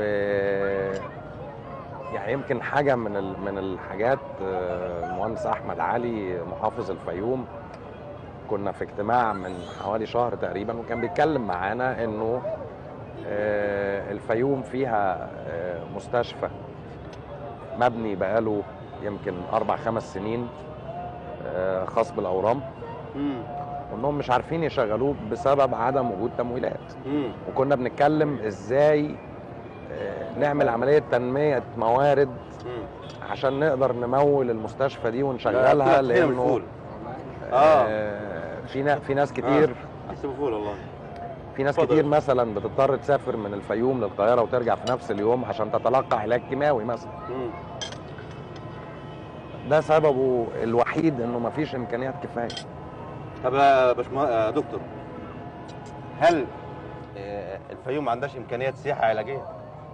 يعني يمكن حاجه من ال- من الحاجات آه، المهندس احمد علي محافظ الفيوم كنا في اجتماع من حوالي شهر تقريبا وكان بيتكلم معانا انه آه، الفيوم فيها آه، مستشفى مبني بقاله يمكن اربع خمس سنين آه، خاص بالاورام مم. وانهم مش عارفين يشغلوه بسبب عدم وجود تمويلات مم. وكنا بنتكلم ازاي آه، نعمل عمليه تنميه موارد مم. عشان نقدر نمول المستشفى دي لا، ونشغلها طلعت هنا لانه بالفول. اه آه، في نا- في ناس كتير احسبه فول والله في ناس اتفضل. كتير مثلا بتضطر تسافر من الفيوم للقاهره وترجع في نفس اليوم عشان تتلقى علاج كيماوي مثلا مم. ده سببه الوحيد انه مفيش امكانيات كفايه طب يا باشمهندس يا دكتور هل آه، الفيوم ما عندهاش امكانيات سياحه علاجيه؟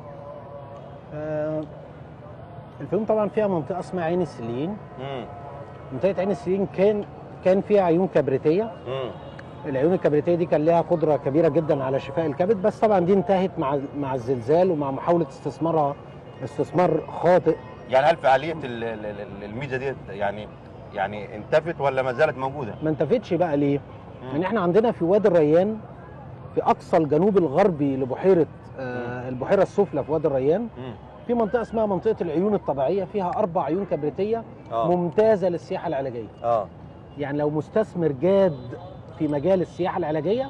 آه، الفيوم طبعا فيها منطقه اسمها عين السلين مم. منطقه عين السلين كان كان فيها عيون كبريتيه مم. العيون الكبريتيه دي كان لها قدره كبيره جدا على شفاء الكبد بس طبعا دي انتهت مع مع الزلزال ومع محاوله استثمارها استثمار خاطئ يعني هل فعاليه ال- ال- ال- الميزه دي يعني يعني انتفت ولا ما زالت موجوده؟ ما انتفتش بقى ليه؟ مم. يعني احنا عندنا في وادي الريان في اقصى الجنوب الغربي لبحيره آه البحيره السفلى في وادي الريان مم. في منطقه اسمها منطقه العيون الطبيعيه فيها اربع عيون كبريتيه اه ممتازه للسياحه العلاجيه اه يعني لو مستثمر جاد في مجال السياحه العلاجيه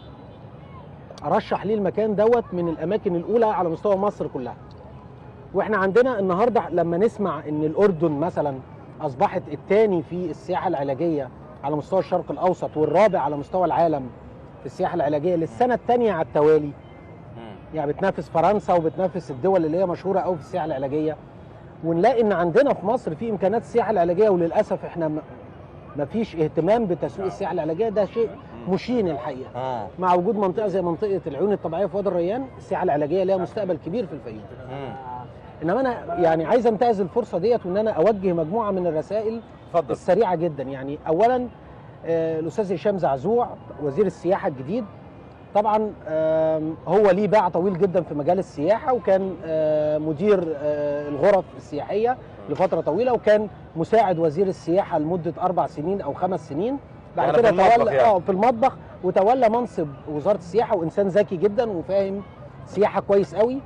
ارشح ليه المكان دوت من الاماكن الاولى على مستوى مصر كلها واحنا عندنا النهارده لما نسمع ان الاردن مثلا اصبحت الثاني في السياحه العلاجيه على مستوى الشرق الاوسط والرابع على مستوى العالم في السياحه العلاجيه للسنه الثانيه على التوالي مم. يعني بتنافس فرنسا وبتنافس الدول اللي هي مشهوره قوي في السياحه العلاجيه ونلاقي ان عندنا في مصر في امكانيات السياحه العلاجيه وللاسف احنا م- مفيش اهتمام بتسويق السياحه العلاجيه ده شيء مشين الحقيقه اه مع وجود منطقه زي منطقه العيون الطبيعيه في وادي الريان السياحه العلاجيه ليها مستقبل كبير في الفيوم مم. انما انا يعني عايز انتهز الفرصه ديت وان انا اوجه مجموعه من الرسائل اتفضل السريعه جدا يعني اولا آه، الاستاذ هشام زعزوع وزير السياحه الجديد طبعا آم، هو ليه باع طويل جدا في مجال السياحه وكان آه، مدير آه، الغرف السياحيه لفتره طويله وكان مساعد وزير السياحه لمده اربع سنين او خمس سنين بعد يعني كده في المطبخ تولى يعني. اه في المطبخ وتولى منصب وزاره السياحه وانسان ذكي جدا وفاهم سياحه كويس قوي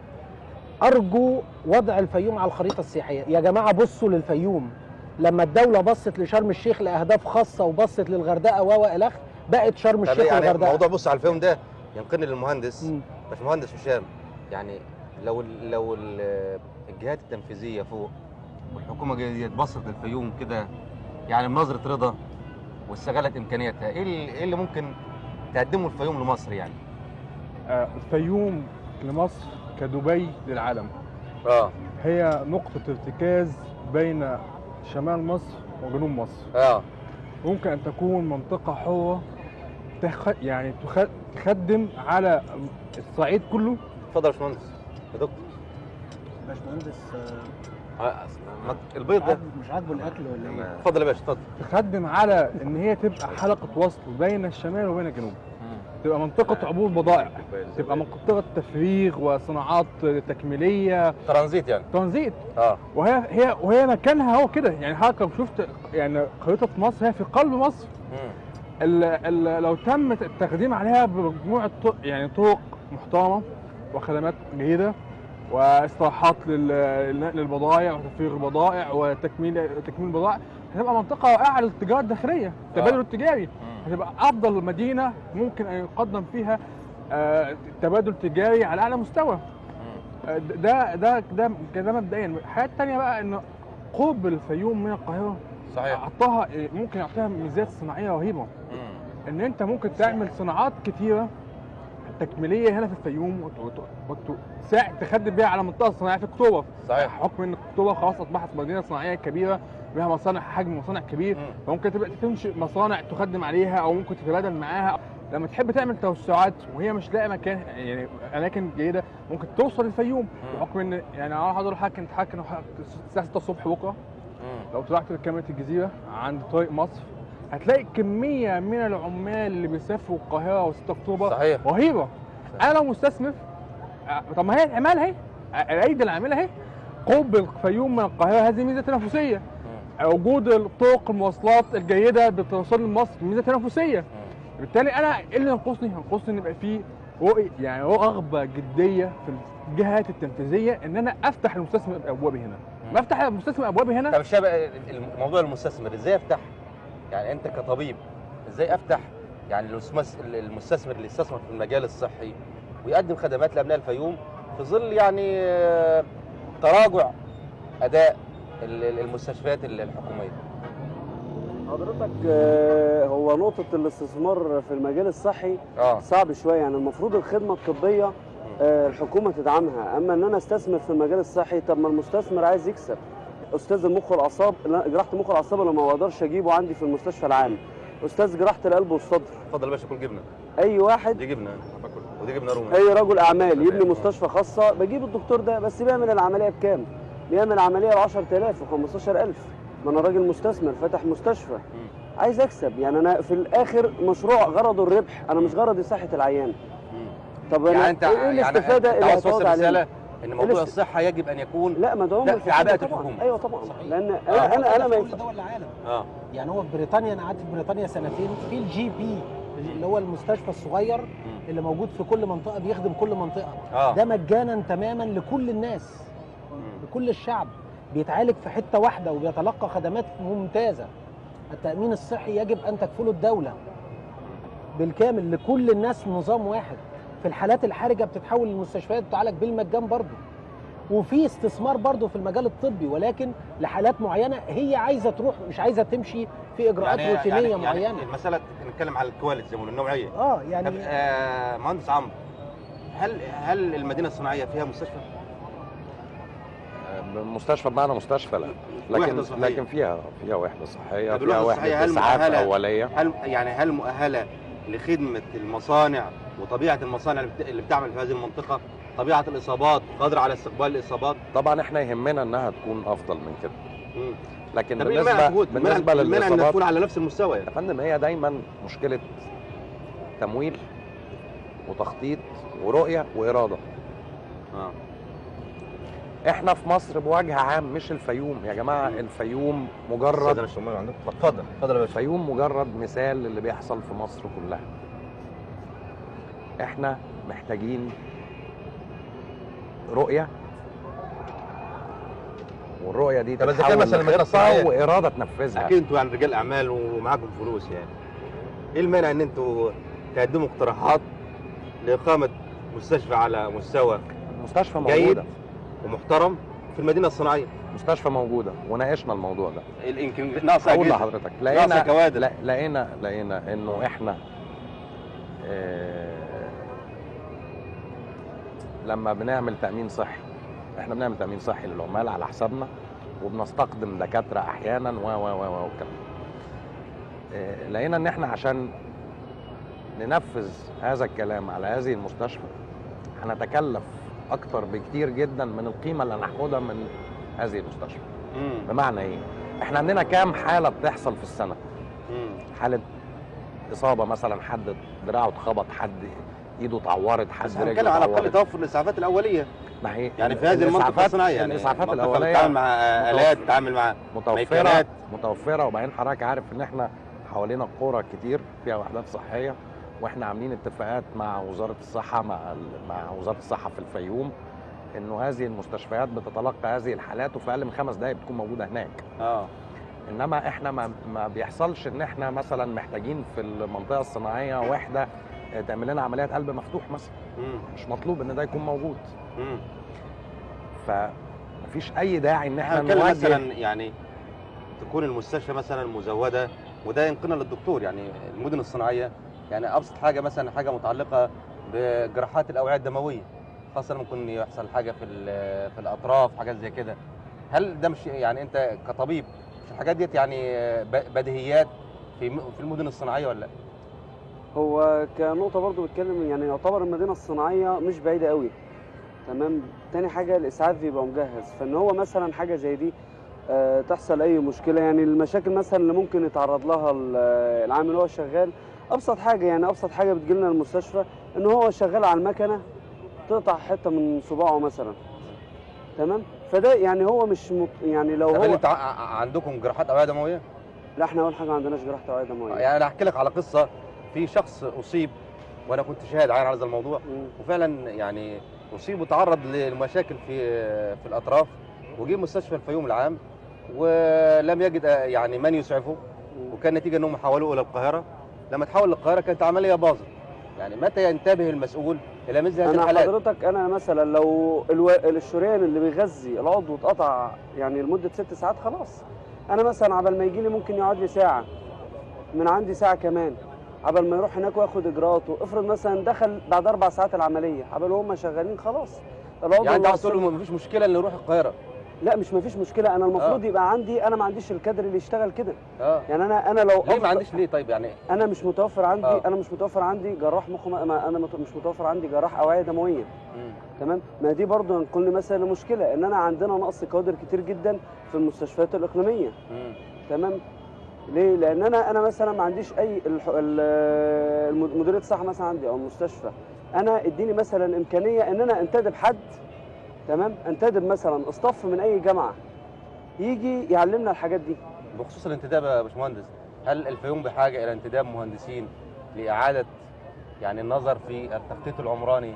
ارجو وضع الفيوم على الخريطه السياحيه يا جماعه بصوا للفيوم لما الدوله بصت لشرم الشيخ لاهداف خاصه وبصت للغردقه و الى اخره بقت شرم طب الشيخ يعني والغردقه موضوع بص على الفيوم ده ينقلني للمهندس مم. باشمهندس هشام يعني لو ال لو ال الجهات التنفيذيه فوق والحكومه دي بصت للفيوم كده يعني بنظره رضا واستغلت امكانياتها ايه اللي, إيه اللي ممكن تقدمه الفيوم لمصر يعني آه، الفيوم لمصر كدبي للعالم اه هي نقطة ارتكاز بين شمال مصر وجنوب مصر اه ممكن أن تكون منطقة حرة تخ... يعني تخ... تخدم على الصعيد كله اتفضل يا باشمهندس يا دكتور باشمهندس آه، ما- البيض ده مش عاجبه الاكل ولا ايه؟ اتفضل يا باشا اتفضل تخدم على ان هي تبقى حلقه وصل بين الشمال وبين الجنوب تبقى منطقه عبور بضائع تبقى منطقه تفريغ وصناعات تكميليه ترانزيت يعني ترانزيت اه وهي هي وهي مكانها هو كده يعني حضرتك لو شفت يعني خريطه مصر هي في قلب مصر مم. ال ال لو تم التقديم عليها بمجموعه طرق يعني طرق محترمه وخدمات جيده واصلاحات لل- لنقل البضائع وتفريغ البضائع وتكميل تكميل البضائع هتبقى منطقه رائعه للتجاره الداخليه التبادل التجاري هتبقى افضل مدينه ممكن ان يقدم فيها آه، تبادل تجاري على اعلى مستوى آه، ده ده ده ده مبدئيا الحاجه الثانيه بقى ان قرب الفيوم من القاهره صحيح اعطاها ممكن يعطيها ميزات صناعيه رهيبه مم. ان انت ممكن تعمل صناعات كتيره تكميليه هنا في الفيوم وت- وت- وتساعد تخدم بيها على منطقه صناعيه في اكتوبر صحيح حكم ان اكتوبر خلاص اصبحت مدينه صناعيه كبيره بها مصانع حجم مصانع كبير مم. فممكن تبقى تنشئ مصانع تخدم عليها او ممكن تتبادل معاها لما تحب تعمل توسعات وهي مش لاقي مكان يعني اماكن جيده ممكن توصل للفيوم بحكم ان يعني انا هقدر حضرتك انت حضرتك الساعه 6 الصبح بكره مم. لو طلعت لكاميرا الجزيره عند طريق مصر هتلاقي كميه من العمال اللي بيسافروا القاهره و6 اكتوبر صحيح رهيبه انا لو مستثمر آه، طب ما هي العمال اهي آه، الايدي العامله اهي قرب الفيوم من القاهره هذه ميزه تنافسيه وجود الطرق المواصلات الجيده بتوصل لمصر ميزه تنافسيه بالتالي انا ايه اللي ينقصني؟ ينقصني ان يبقى في رؤية يعني رغبه جديه في الجهات التنفيذيه ان انا افتح المستثمر ابوابي هنا ما افتح المستثمر ابوابي هنا طب شباب الموضوع المستثمر ازاي افتح يعني انت كطبيب ازاي افتح يعني المس- المستثمر اللي يستثمر في المجال الصحي ويقدم خدمات لابناء الفيوم في ظل يعني آه، تراجع اداء ال- ال- المستشفيات ال- الحكوميه حضرتك آه، هو نقطة الاستثمار في المجال الصحي اه صعب شوية يعني المفروض الخدمة الطبية آه، الحكومة تدعمها أما إن أنا استثمر في المجال الصحي طب ما المستثمر عايز يكسب أستاذ المخ والأعصاب لا، جراحة المخ والأعصاب أنا ما بقدرش أجيبه عندي في المستشفى العام أستاذ جراحة القلب والصدر اتفضل يا باشا كل جبنه أي واحد دي جبنه باكل ودي جبنه رومي اي رجل اعمال يبني مستشفى خاصه بجيب الدكتور ده بس بيعمل العمليه بكام بيعمل عمليه ب 10000 و 15000 ما انا راجل مستثمر فاتح مستشفى عايز اكسب يعني انا في الاخر مشروع غرضه الربح انا مش غرضي صحه العيان طب انا يعني انت ايه يعني الاستفاده انت اللي عاوز هتقعد توصل عليها رساله ان موضوع الاست- الصحه يجب ان يكون لا مدعوم لا، من في الحكومة عباءة طبعاً. الحكومة. ايوه طبعا صحيح. لان آه. انا انا انا ما كل ينفع دول العالم اه يعني هو في بريطانيا انا قعدت في بريطانيا سنتين في الجي بي اللي هو المستشفى الصغير اللي موجود في كل منطقه بيخدم كل منطقه اه ده مجانا تماما لكل الناس لكل الشعب بيتعالج في حته واحده وبيتلقى خدمات ممتازه التامين الصحي يجب ان تكفله الدوله بالكامل لكل الناس نظام واحد في الحالات الحرجه بتتحول للمستشفيات بتعالج بالمجان برضه وفي استثمار برضه في المجال الطبي ولكن لحالات معينه هي عايزه تروح مش عايزه تمشي في اجراءات يعني روتينيه يعني معينه يعني المساله نتكلم على الكواليتي زي ما بيقولوا النوعيه اه طب يعني آه مهندس عمرو هل هل المدينه الصناعيه فيها مستشفى؟ مستشفى بمعنى مستشفى لا لكن وحدة صحية. لكن فيها فيها وحده صحيه طب فيها الوحدة الصحية وحده هل اسعاف مؤهلة؟ اوليه هل يعني هل مؤهله لخدمه المصانع وطبيعه المصانع اللي بت- اللي بتعمل في هذه المنطقه طبيعه الاصابات قادره على استقبال الاصابات طبعا احنا يهمنا انها تكون افضل من كده مم. لكن طب ايه المانع بالنسبه تفوت؟ بالنسبه المانع انها للاصابات تكون على نفس المستوى يعني يا فندم هي دايما مشكله تمويل وتخطيط ورؤيه واراده اه احنا في مصر بوجه عام مش الفيوم يا جماعه الفيوم مجرد السادة الشمال عندك اتفضل اتفضل يا باشا الفيوم مجرد مثال للي بيحصل في مصر كلها احنا محتاجين رؤيه والرؤيه دي طب إذا كان تتحول مثلا المدينة لخطة الصناعية- واراده تنفذها اكيد انتوا يعني رجال اعمال ومعاكم فلوس يعني ايه المانع ان انتوا تقدموا اقتراحات لاقامه مستشفى على مستوى المستشفى جيد موجوده ومحترم في المدينه الصناعيه مستشفى موجوده وناقشنا الموضوع ده يمكن ناقصه اقول أجهزة. لحضرتك ناقصه لقينا كوادر لا- لقينا لقينا انه احنا آه، لما بنعمل تامين صحي احنا بنعمل تامين صحي للعمال على حسابنا وبنستقدم دكاتره احيانا و و و و والكلام آه، لقينا ان احنا عشان ننفذ هذا الكلام على هذه المستشفى هنتكلف اكتر بكتير جدا من القيمه اللي هناخدها من هذه المستشفى مم. بمعنى ايه احنا عندنا كام حاله بتحصل في السنه مم. حاله اصابه مثلا حد دراعه اتخبط حد ايده اتعورت حد بس رجله هنتكلم على اقل اتعورت توفر الاسعافات الاوليه ما هي يعني في هذه المنطقه الإسعافات- الصناعيه يعني الاسعافات المنطقة الاوليه بتتعامل مع الات متوفرة. تتعامل مع متوفره ميكانات. متوفره وبعدين حضرتك عارف ان احنا حوالينا قرى كتير فيها وحدات صحيه واحنا عاملين اتفاقات مع وزاره الصحه مع ال- مع وزاره الصحه في الفيوم انه هذه المستشفيات بتتلقى هذه الحالات وفي اقل من خمس دقائق بتكون موجوده هناك اه انما احنا ما, ما بيحصلش ان احنا مثلا محتاجين في المنطقه الصناعيه وحده آه، تعمل لنا عمليات قلب مفتوح مثلا مم. مش مطلوب ان ده يكون موجود مم. فمفيش اي داعي ان احنا هنتكلم نوجه مثلا يعني تكون المستشفى مثلا مزوده وده ينقلنا للدكتور يعني المدن الصناعيه يعني ابسط حاجه مثلا حاجه متعلقه بجراحات الاوعيه الدمويه خاصه لما يكون يحصل حاجه في ال- في الاطراف حاجات زي كده هل ده مش يعني انت كطبيب مش الحاجات ديت يعني ب- بديهيات في م- في المدن الصناعيه ولا لا؟ هو كنقطة برضو بتكلم يعني يعتبر المدينة الصناعية مش بعيدة قوي تمام تاني حاجة الإسعاف بيبقى مجهز فإن هو مثلا حاجة زي دي آه، تحصل أي مشكلة يعني المشاكل مثلا اللي ممكن يتعرض لها ال- العامل وهو شغال أبسط حاجة يعني أبسط حاجة بتجيلنا المستشفى إن هو شغال على المكنة تقطع حتة من صباعه مثلا تمام فده يعني هو مش مط... يعني لو طب هل هو انت ع- ع- عندكم جراحات اوعيه دمويه؟ لا احنا أول حاجة ما عندناش جراحة أوعية دموية يعني انا احكي لك على قصه في شخص اصيب وانا كنت شاهد عين على هذا الموضوع مم. وفعلا يعني اصيب وتعرض لمشاكل في في الاطراف وجي مستشفى الفيوم العام ولم يجد يعني من يسعفه وكان نتيجه انهم حولوه الى القاهره لما تحول للقاهره كانت عمليه باظت يعني متى ينتبه المسؤول الى مثل هذه انا الحالات؟ حضرتك انا مثلا لو الو... الشريان اللي بيغذي العضو اتقطع يعني لمده ست ساعات خلاص انا مثلا عبال ما يجي لي ممكن يقعد لي ساعه من عندي ساعه كمان عبال ما يروح هناك وياخد اجراءاته افرض مثلا دخل بعد اربع ساعات العمليه عبال هم شغالين خلاص العضو يعني انت اللي عاوز تقول وصل- له مفيش مشكله ان نروح القاهره لا مش مفيش مشكله انا المفروض يبقى عندي انا ما عنديش الكادر اللي يشتغل كده اه يعني انا انا لو ليه ما أفضل- عنديش ليه طيب يعني انا مش متوفر عندي آه. انا مش متوفر عندي جراح مخ ما انا مت- مش متوفر عندي جراح اوعيه دمويه مم. تمام ما دي برضه هنقول مثلا لمشكله ان انا عندنا نقص كوادر كتير جدا في المستشفيات الاقليميه مم. تمام ليه لان انا انا مثلا ما عنديش اي الح- ال- الم- مديريه الصحه مثلا عندي او المستشفى انا اديني مثلا امكانيه ان انا انتدب حد تمام انتدب مثلا اصطف من اي جامعه يجي يعلمنا الحاجات دي بخصوص الانتداب يا باشمهندس هل الفيوم بحاجه الى انتداب مهندسين لاعاده يعني النظر في التخطيط العمراني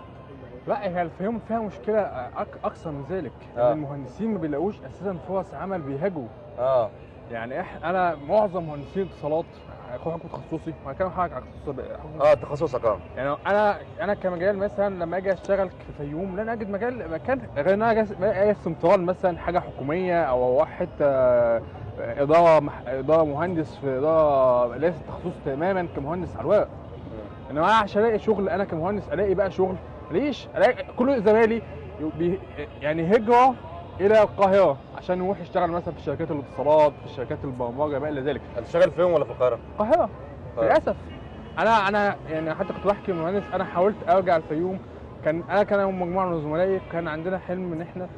لا هي الفيوم فيها مشكله أك اكثر من ذلك آه. ان المهندسين ما بيلاقوش اساسا فرص عمل بيهاجوا اه يعني إح انا معظم مهندسين الاتصالات هاخد حكم تخصصي وهكلم حضرتك على تخصصي حكم اه تخصصك اه يعني انا انا كمجال مثلا لما اجي اشتغل في الفيوم لن اجد مجال مكان غير ان انا أجي- اجي سنترال مثلا حاجه حكوميه او واحد آه، اداره مح- اداره مهندس في اداره ليس تخصص تماما كمهندس على الورق انما انا عشان الاقي شغل انا كمهندس الاقي بقى شغل ليش الاقي كل زمايلي بي- يعني هجره الى القاهره عشان يروح يشتغل مثلا في شركات الاتصالات في شركات البرمجه ما الى ذلك انت شغال في يوم ولا في القاهره؟ القاهره طيب. للاسف انا انا يعني حتى كنت بحكي للمهندس انا حاولت ارجع الفيوم كان انا كان ومجموعه من زملائي كان عندنا حلم ان احنا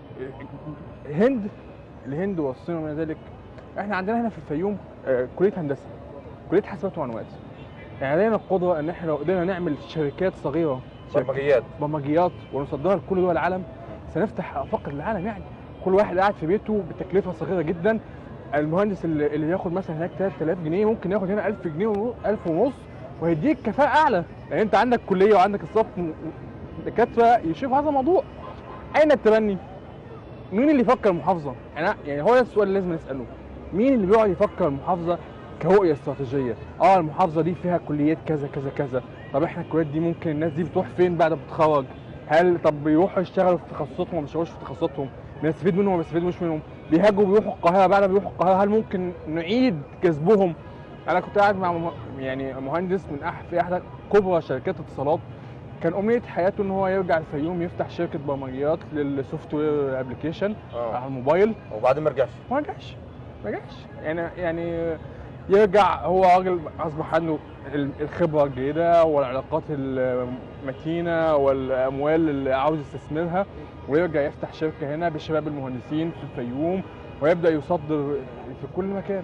الهند الهند والصين وما الى ذلك احنا عندنا هنا في الفيوم آه، كليه هندسه كليه حاسبات ومعلومات يعني لدينا القدره ان احنا لو قدرنا نعمل شركات صغيره شركات برمجيات برمجيات ونصدرها لكل دول العالم سنفتح افاق العالم يعني كل واحد قاعد في بيته بتكلفه صغيره جدا المهندس اللي, اللي ياخد مثلا هناك 3000 جنيه ممكن ياخد هنا 1000 جنيه ونص 1000 ونص وهيديك كفاءه اعلى لان انت عندك كليه وعندك الصف م- دكاتره يشوفوا هذا الموضوع اين التبني؟ مين اللي يفكر المحافظه؟ يعني يعني هو ده السؤال اللي لازم نساله مين اللي بيقعد يفكر المحافظه كرؤيه استراتيجيه؟ اه المحافظه دي فيها كليات كذا كذا كذا طب احنا الكليات دي ممكن الناس دي بتروح فين بعد ما تتخرج؟ هل طب بيروحوا يشتغلوا في تخصصاتهم ولا ما بيشتغلوش في تخصصاتهم؟ بنستفيد منهم وما بنستفيدوش منهم بيهاجوا بيروحوا القاهره بعد ما بيروحوا القاهره هل ممكن نعيد كسبهم انا كنت قاعد مع مه- يعني مهندس من أح في احدى كبرى شركات اتصالات كان امنيه حياته ان هو يرجع الفيوم يفتح شركه برمجيات للسوفت وير ابلكيشن على الموبايل وبعدين ما رجعش ما رجعش ما رجعش يعني يعني يرجع هو راجل اصبح عنده ال- الخبره الجيده والعلاقات المتينه والاموال اللي عاوز يستثمرها ويرجع يفتح شركه هنا بالشباب المهندسين في الفيوم ويبدا يصدر في كل مكان.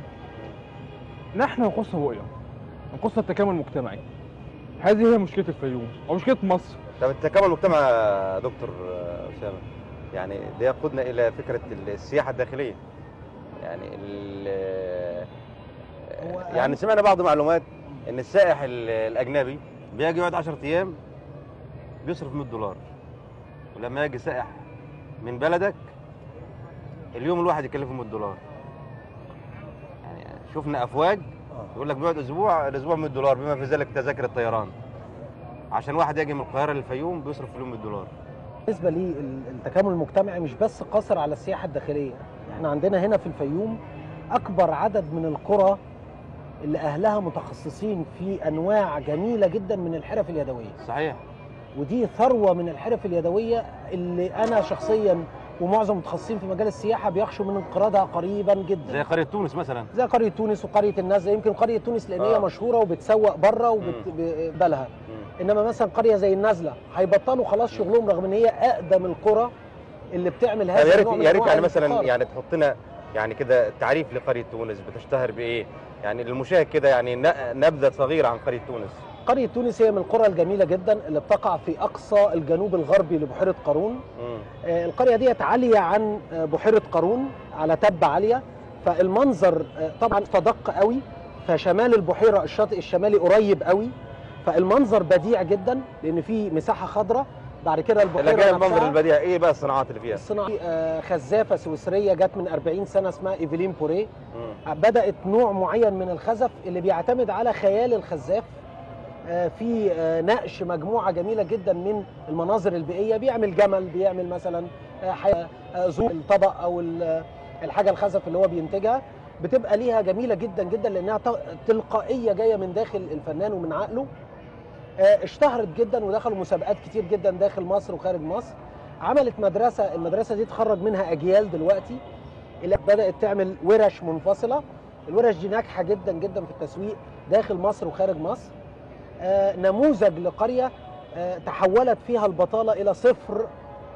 نحن نقص رؤيه نقص التكامل المجتمعي. هذه هي مشكله الفيوم ومشكله مصر. طب التكامل المجتمع يا دكتور اسامه يعني ده يقودنا الى فكره السياحه الداخليه يعني ال- هو يعني سمعنا بعض معلومات ان السائح ال- الاجنبي بيجي يقعد 10 ايام بيصرف 100 دولار ولما يجي سائح من بلدك اليوم الواحد يكلفه 100 دولار يعني شفنا افواج يقول لك بيقعد اسبوع الاسبوع 100 دولار بما في ذلك تذاكر الطيران عشان واحد يجي من القاهره للفيوم بيصرف في اليوم 100 دولار بالنسبه للتكامل المجتمعي مش بس قاصر على السياحه الداخليه احنا عندنا هنا في الفيوم اكبر عدد من القرى اللي اهلها متخصصين في انواع جميله جدا من الحرف اليدويه صحيح ودي ثروه من الحرف اليدويه اللي انا شخصيا ومعظم المتخصصين في مجال السياحه بيخشوا من انقراضها قريبا جدا زي قريه تونس مثلا زي قريه تونس وقريه النزله يمكن قريه تونس لان هي آه. مشهوره وبتسوق بره وبالها انما مثلا قريه زي النزله هيبطلوا خلاص شغلهم رغم ان هي اقدم القرى اللي بتعمل طب هذا يا ريت النوع من يا ريت أنواع يعني مثلا الافتخار. يعني تحط لنا يعني كده تعريف لقريه تونس بتشتهر بايه؟ يعني للمشاهد كده يعني ن- نبذه صغيره عن قريه تونس. قريه تونس هي من القرى الجميله جدا اللي بتقع في اقصى الجنوب الغربي لبحيره قارون مم. آه، القريه ديت عاليه عن آه، بحيره قارون على تبه عاليه فالمنظر آه، طبعا فدق قوي فشمال البحيره الشاطئ الشمالي قريب قوي فالمنظر بديع جدا لان في مساحه خضراء بعد كده الى البحيره جانب المنظر نفسها البديع ايه بقى الصناعات اللي فيها؟ الصناعه آه، خزافه سويسريه جت من 40 سنه اسمها ايفلين بوريه مم. بدات نوع معين من الخزف اللي بيعتمد على خيال الخزاف آه، في آه، نقش مجموعه جميله جدا من المناظر البيئيه بيعمل جمل بيعمل مثلا آه، حي- آه، زور الطبق او ال- الحاجه الخزف اللي هو بينتجها بتبقى ليها جميله جدا جدا لانها ت- تلقائيه جايه من داخل الفنان ومن عقله آه، اشتهرت جدا ودخلوا مسابقات كتير جدا داخل مصر وخارج مصر عملت مدرسه المدرسه دي تخرج منها اجيال دلوقتي اللي بدات تعمل ورش منفصله الورش دي ناجحه جدا جدا في التسويق داخل مصر وخارج مصر آه، نموذج لقريه آه، تحولت فيها البطاله الى صفر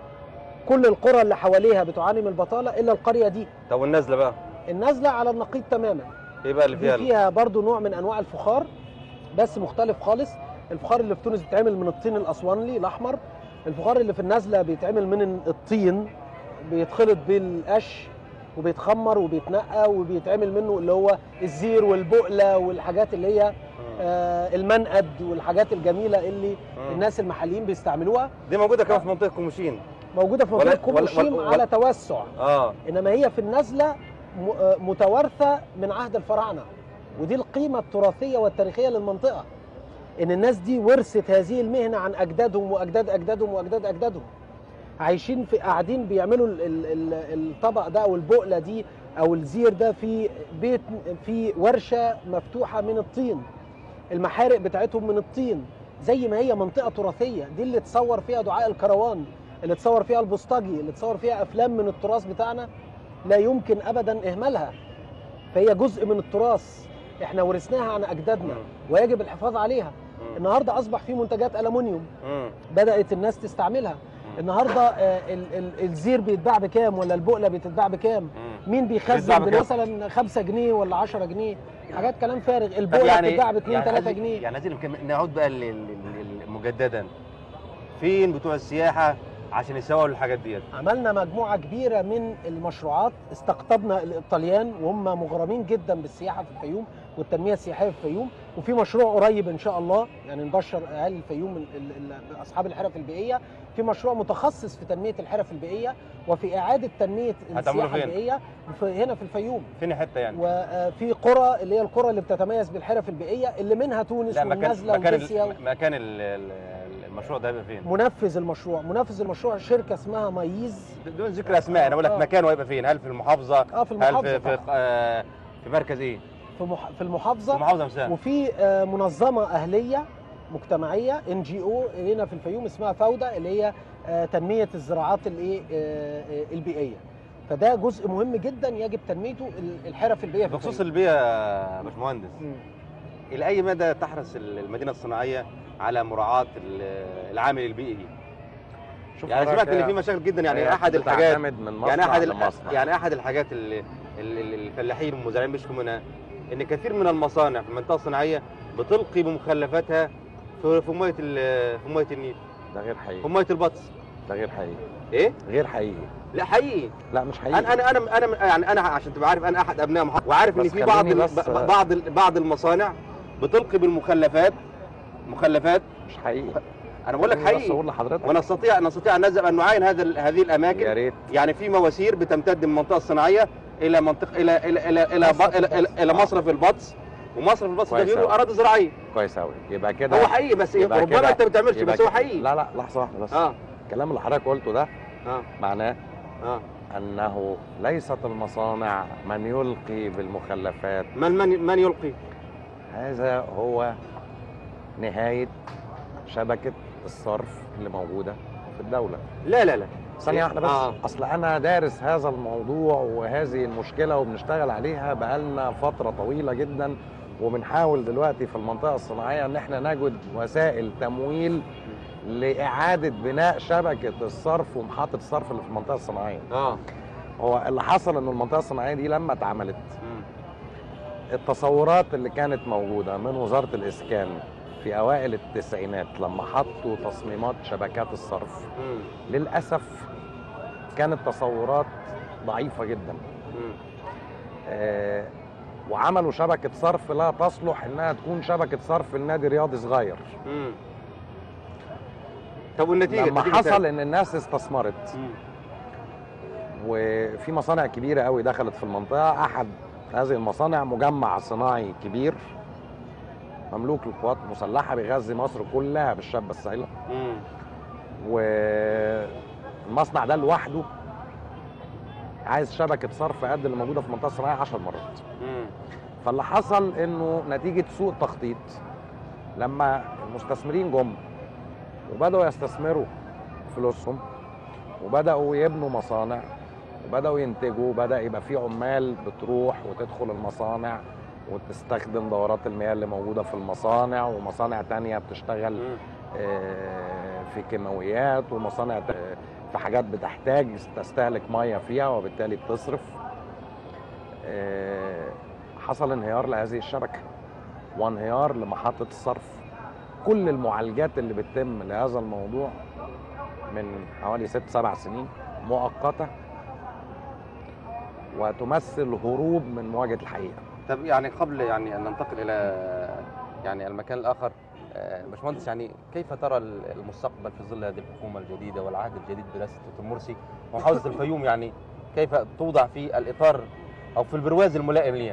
كل القرى اللي حواليها بتعاني من البطاله الا القريه دي طب والنازله بقى؟ النازله على النقيض تماما ايه بقى اللي دي فيها؟ فيها برضو نوع من انواع الفخار بس مختلف خالص الفخار اللي في تونس بيتعمل من الطين الاسوانلي الاحمر الفخار اللي في النازله بيتعمل من الطين بيتخلط بالقش وبيتخمر وبيتنقى وبيتعمل منه اللي هو الزير والبقله والحاجات اللي هي آه المنقد والحاجات الجميله اللي مم. الناس المحليين بيستعملوها دي موجوده كمان في منطقه كوموشين. موجوده في ولا- منطقه ولا- كوموشيم ولا- على توسع اه انما هي في النازله م- آه متوارثه من عهد الفراعنه ودي القيمه التراثيه والتاريخيه للمنطقه ان الناس دي ورثت هذه المهنه عن اجدادهم واجداد اجدادهم واجداد اجدادهم عايشين في قاعدين بيعملوا ال- ال- ال- الطبق ده او البقله دي او الزير ده في بيت في ورشه مفتوحه من الطين المحارق بتاعتهم من الطين زي ما هي منطقه تراثيه دي اللي تصور فيها دعاء الكروان اللي تصور فيها البوسطجي اللي تصور فيها افلام من التراث بتاعنا لا يمكن ابدا اهمالها فهي جزء من التراث احنا ورثناها عن اجدادنا ويجب الحفاظ عليها النهارده اصبح في منتجات الومنيوم مم. بدات الناس تستعملها النهارده آه، ال- ال- الزير بيتباع بكام ولا البقله بتتباع بكام مم. مين بيتباع بيخزن بكام؟ مثلا 5 جنيه ولا 10 جنيه حاجات كلام فارغ طب البقله بتتباع ب 2 3 عايزين- جنيه يعني عايزين كم- نعود بقى لل- لل- لل- مجددا فين بتوع السياحه عشان يسووا الحاجات ديت؟ عملنا مجموعه كبيره من المشروعات استقطبنا الايطاليان وهم مغرمين جدا بالسياحه في الفيوم والتنميه السياحيه في الفيوم وفي مشروع قريب ان شاء الله يعني نبشر اهالي الفيوم ال- ال- ال- اصحاب الحرف البيئيه في مشروع متخصص في تنميه الحرف البيئيه وفي اعاده تنميه هتعملوا السياحه فين؟ البيئيه في هنا في الفيوم فين حته يعني؟ وفي قرى اللي هي القرى اللي بتتميز بالحرف البيئيه اللي منها تونس لا مكان والنازله مكان وجيسيا ال- مكان ال- ال- المشروع ده هيبقى فين؟ منفذ المشروع منفذ المشروع شركه اسمها مايز بدون ذكر اسماء انا بقول لك آه. مكانه هيبقى فين؟ هل في المحافظه؟ اه في هل المحافظه في في, طبعاً. آه في مركز ايه؟ في, مح... في في المحافظه المحافظه نفسها وفي آه، منظمه اهليه مجتمعيه ان جي او هنا في الفيوم اسمها فوده اللي هي آه، تنميه الزراعات الايه آه، آه، البيئيه فده جزء مهم جدا يجب تنميته ال- الحرف البيئيه في بخصوص الفيوم. البيئه يا باشمهندس مم. الى اي مدى تحرص المدينه الصناعيه على مراعاه ال- العامل البيئي؟ شوف يعني حضرتك سمعت ان هي- في مشاكل جدا يعني هي احد الحاجات بتعتمد من مصنع يعني احد ال- لمصنع. يعني احد الحاجات اللي اللي- اللي الفلاحين والمزارعين بيشكوا منها ان كثير من المصانع في المنطقه الصناعيه بتلقي بمخلفاتها في في ميه ال- في ميه النيل ده غير في حقيقي ميه البطس ده غير حقيقي ايه؟ غير حقيقي لا حقيقي لا مش حقيقي انا انا انا انا يعني انا عشان تبقى عارف انا احد ابناء محافظه وعارف ان بس في بعض خليني ال- بس- ب- بعض ال- بعض المصانع بتلقي بالمخلفات مخلفات مش حقيقي انا بقول لك خليني بس حقيقي اقول لحضرتك ونستطيع نستطيع ان نذهب ان نعاين هذا ال- هذه يا الاماكن ريت يعني في مواسير بتمتد من المنطقه الصناعيه الى منطقه الى الى الى الى, مصرف الى, إلى, إلى مصرف البطس ومصرف البطس ده كويس غيره أوي. اراضي زراعيه كويس قوي يبقى كده هو حقيقي بس إيه، يبقى ربما كده- انت ما بتعملش يبقى بس هو كده- حقيقي لا لا لحظه واحده بس اه الكلام اللي حضرتك قلته ده اه معناه اه انه ليست المصانع من يلقي بالمخلفات من من من يلقي هذا هو نهايه شبكه الصرف اللي موجوده في الدوله لا لا لا ثانيه واحده بس آه. اصل انا دارس هذا الموضوع وهذه المشكله وبنشتغل عليها بقالنا فتره طويله جدا وبنحاول دلوقتي في المنطقه الصناعيه ان احنا نجد وسائل تمويل لاعاده بناء شبكه الصرف ومحطه الصرف اللي في المنطقه الصناعيه اه هو اللي حصل ان المنطقه الصناعيه دي لما اتعملت مم. التصورات اللي كانت موجوده من وزاره الاسكان في اوائل التسعينات لما حطوا تصميمات شبكات الصرف مم. للاسف كانت تصورات ضعيفه جدا مم. آه وعملوا شبكه صرف لا تصلح انها تكون شبكه صرف النادي رياضي صغير مم. طب والنتيجه لما النتيجة حصل ان الناس استثمرت مم. وفي مصانع كبيره قوي دخلت في المنطقه احد هذه المصانع مجمع صناعي كبير مملوك للقوات المسلحه بيغذي مصر كلها بالشابه السائله مم. والمصنع ده لوحده عايز شبكه صرف قد اللي موجوده في المنطقه الصناعيه 10 مرات مم. فاللي حصل انه نتيجه سوء تخطيط لما المستثمرين جم وبداوا يستثمروا فلوسهم وبداوا يبنوا مصانع وبداوا ينتجوا بدا يبقى في عمال بتروح وتدخل المصانع وتستخدم دورات المياه اللي موجوده في المصانع ومصانع تانية بتشتغل مم. آه، في كيماويات ومصانع ت- في حاجات بتحتاج تستهلك ميه فيها وبالتالي بتصرف آه، حصل انهيار لهذه الشبكه وانهيار لمحطه الصرف كل المعالجات اللي بتتم لهذا الموضوع من حوالي ست سبع سنين مؤقته وتمثل هروب من مواجهه الحقيقه طب يعني قبل يعني ان ننتقل الى يعني المكان الاخر آه، باشمهندس يعني كيف ترى المستقبل في ظل هذه الحكومه الجديده والعهد الجديد برئاسه الدكتور مرسي ومحافظه الفيوم يعني كيف توضع في الاطار او في البرواز الملائم ليها؟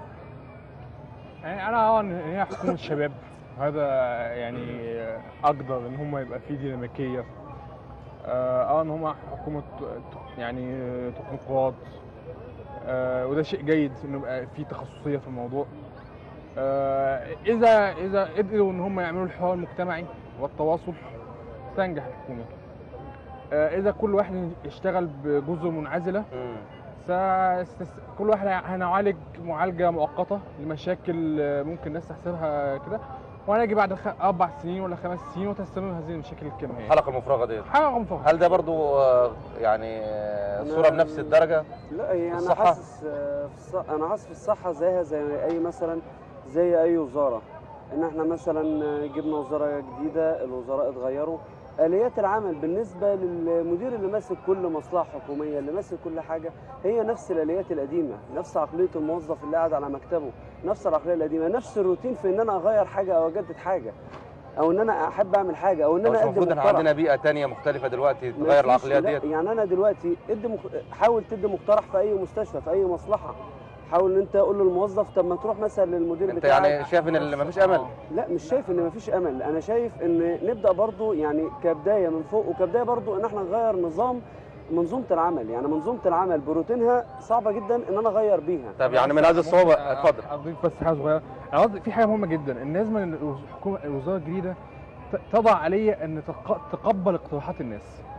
يعني انا اه ان هي حكومه شباب هذا يعني اقدر ان هم يبقى في ديناميكيه اه آه، ان هم حكومه ت- يعني تكنوقراط آه وده شيء جيد انه يبقى في تخصصيه في الموضوع آه اذا اذا قدروا ان هم يعملوا الحوار المجتمعي والتواصل تنجح الحكومه آه اذا كل واحد يشتغل بجزر منعزله مم. ساستس... كل واحد هنعالج معالجه مؤقته لمشاكل آه، ممكن الناس تحسبها كده وهنجي بعد خ... اربع سنين ولا خمس سنين وتستمر هذه المشاكل الكيميائيه الحلقه المفرغه دي حاجه مفرغه هل ده برضو آه، يعني آه، صوره بنفس الدرجه؟ لا هي انا الصحة؟ حاسس آه، في الص... انا حاسس في الصحه زيها زي اي مثلا زي اي وزاره ان احنا مثلا آه، جبنا وزاره جديده الوزراء اتغيروا اليات العمل بالنسبه للمدير اللي ماسك كل مصلحه حكوميه اللي ماسك كل حاجه هي نفس الاليات القديمه نفس عقليه الموظف اللي قاعد على مكتبه نفس العقليه القديمه نفس الروتين في ان انا اغير حاجه او اجدد حاجه او ان انا احب اعمل حاجه او ان هو مش انا اقدم المفروض احنا مقترح. عندنا بيئه تانية مختلفه دلوقتي ما تغير فيش- العقليات لا، ديت؟ يعني انا دلوقتي ادي مخ... حاول تدي مقترح في اي مستشفى في اي مصلحه حاول ان انت قول للموظف طب ما تروح مثلا للمدير انت بتاعك يعني شايف ان ال- مفيش امل لا مش شايف ان مفيش امل انا شايف ان نبدا برضو يعني كبدايه من فوق وكبدايه برضو ان احنا نغير نظام منظومه العمل يعني منظومه العمل بروتينها صعبه جدا ان انا اغير بيها طب يعني من هذه الصعوبه اتفضل اضيف بس حاجه صغيره انا قصدي في حاجه مهمه جدا ان لازم الحكومه الوزاره الجديده ت- تضع آلية ان تق- تقبل اقتراحات الناس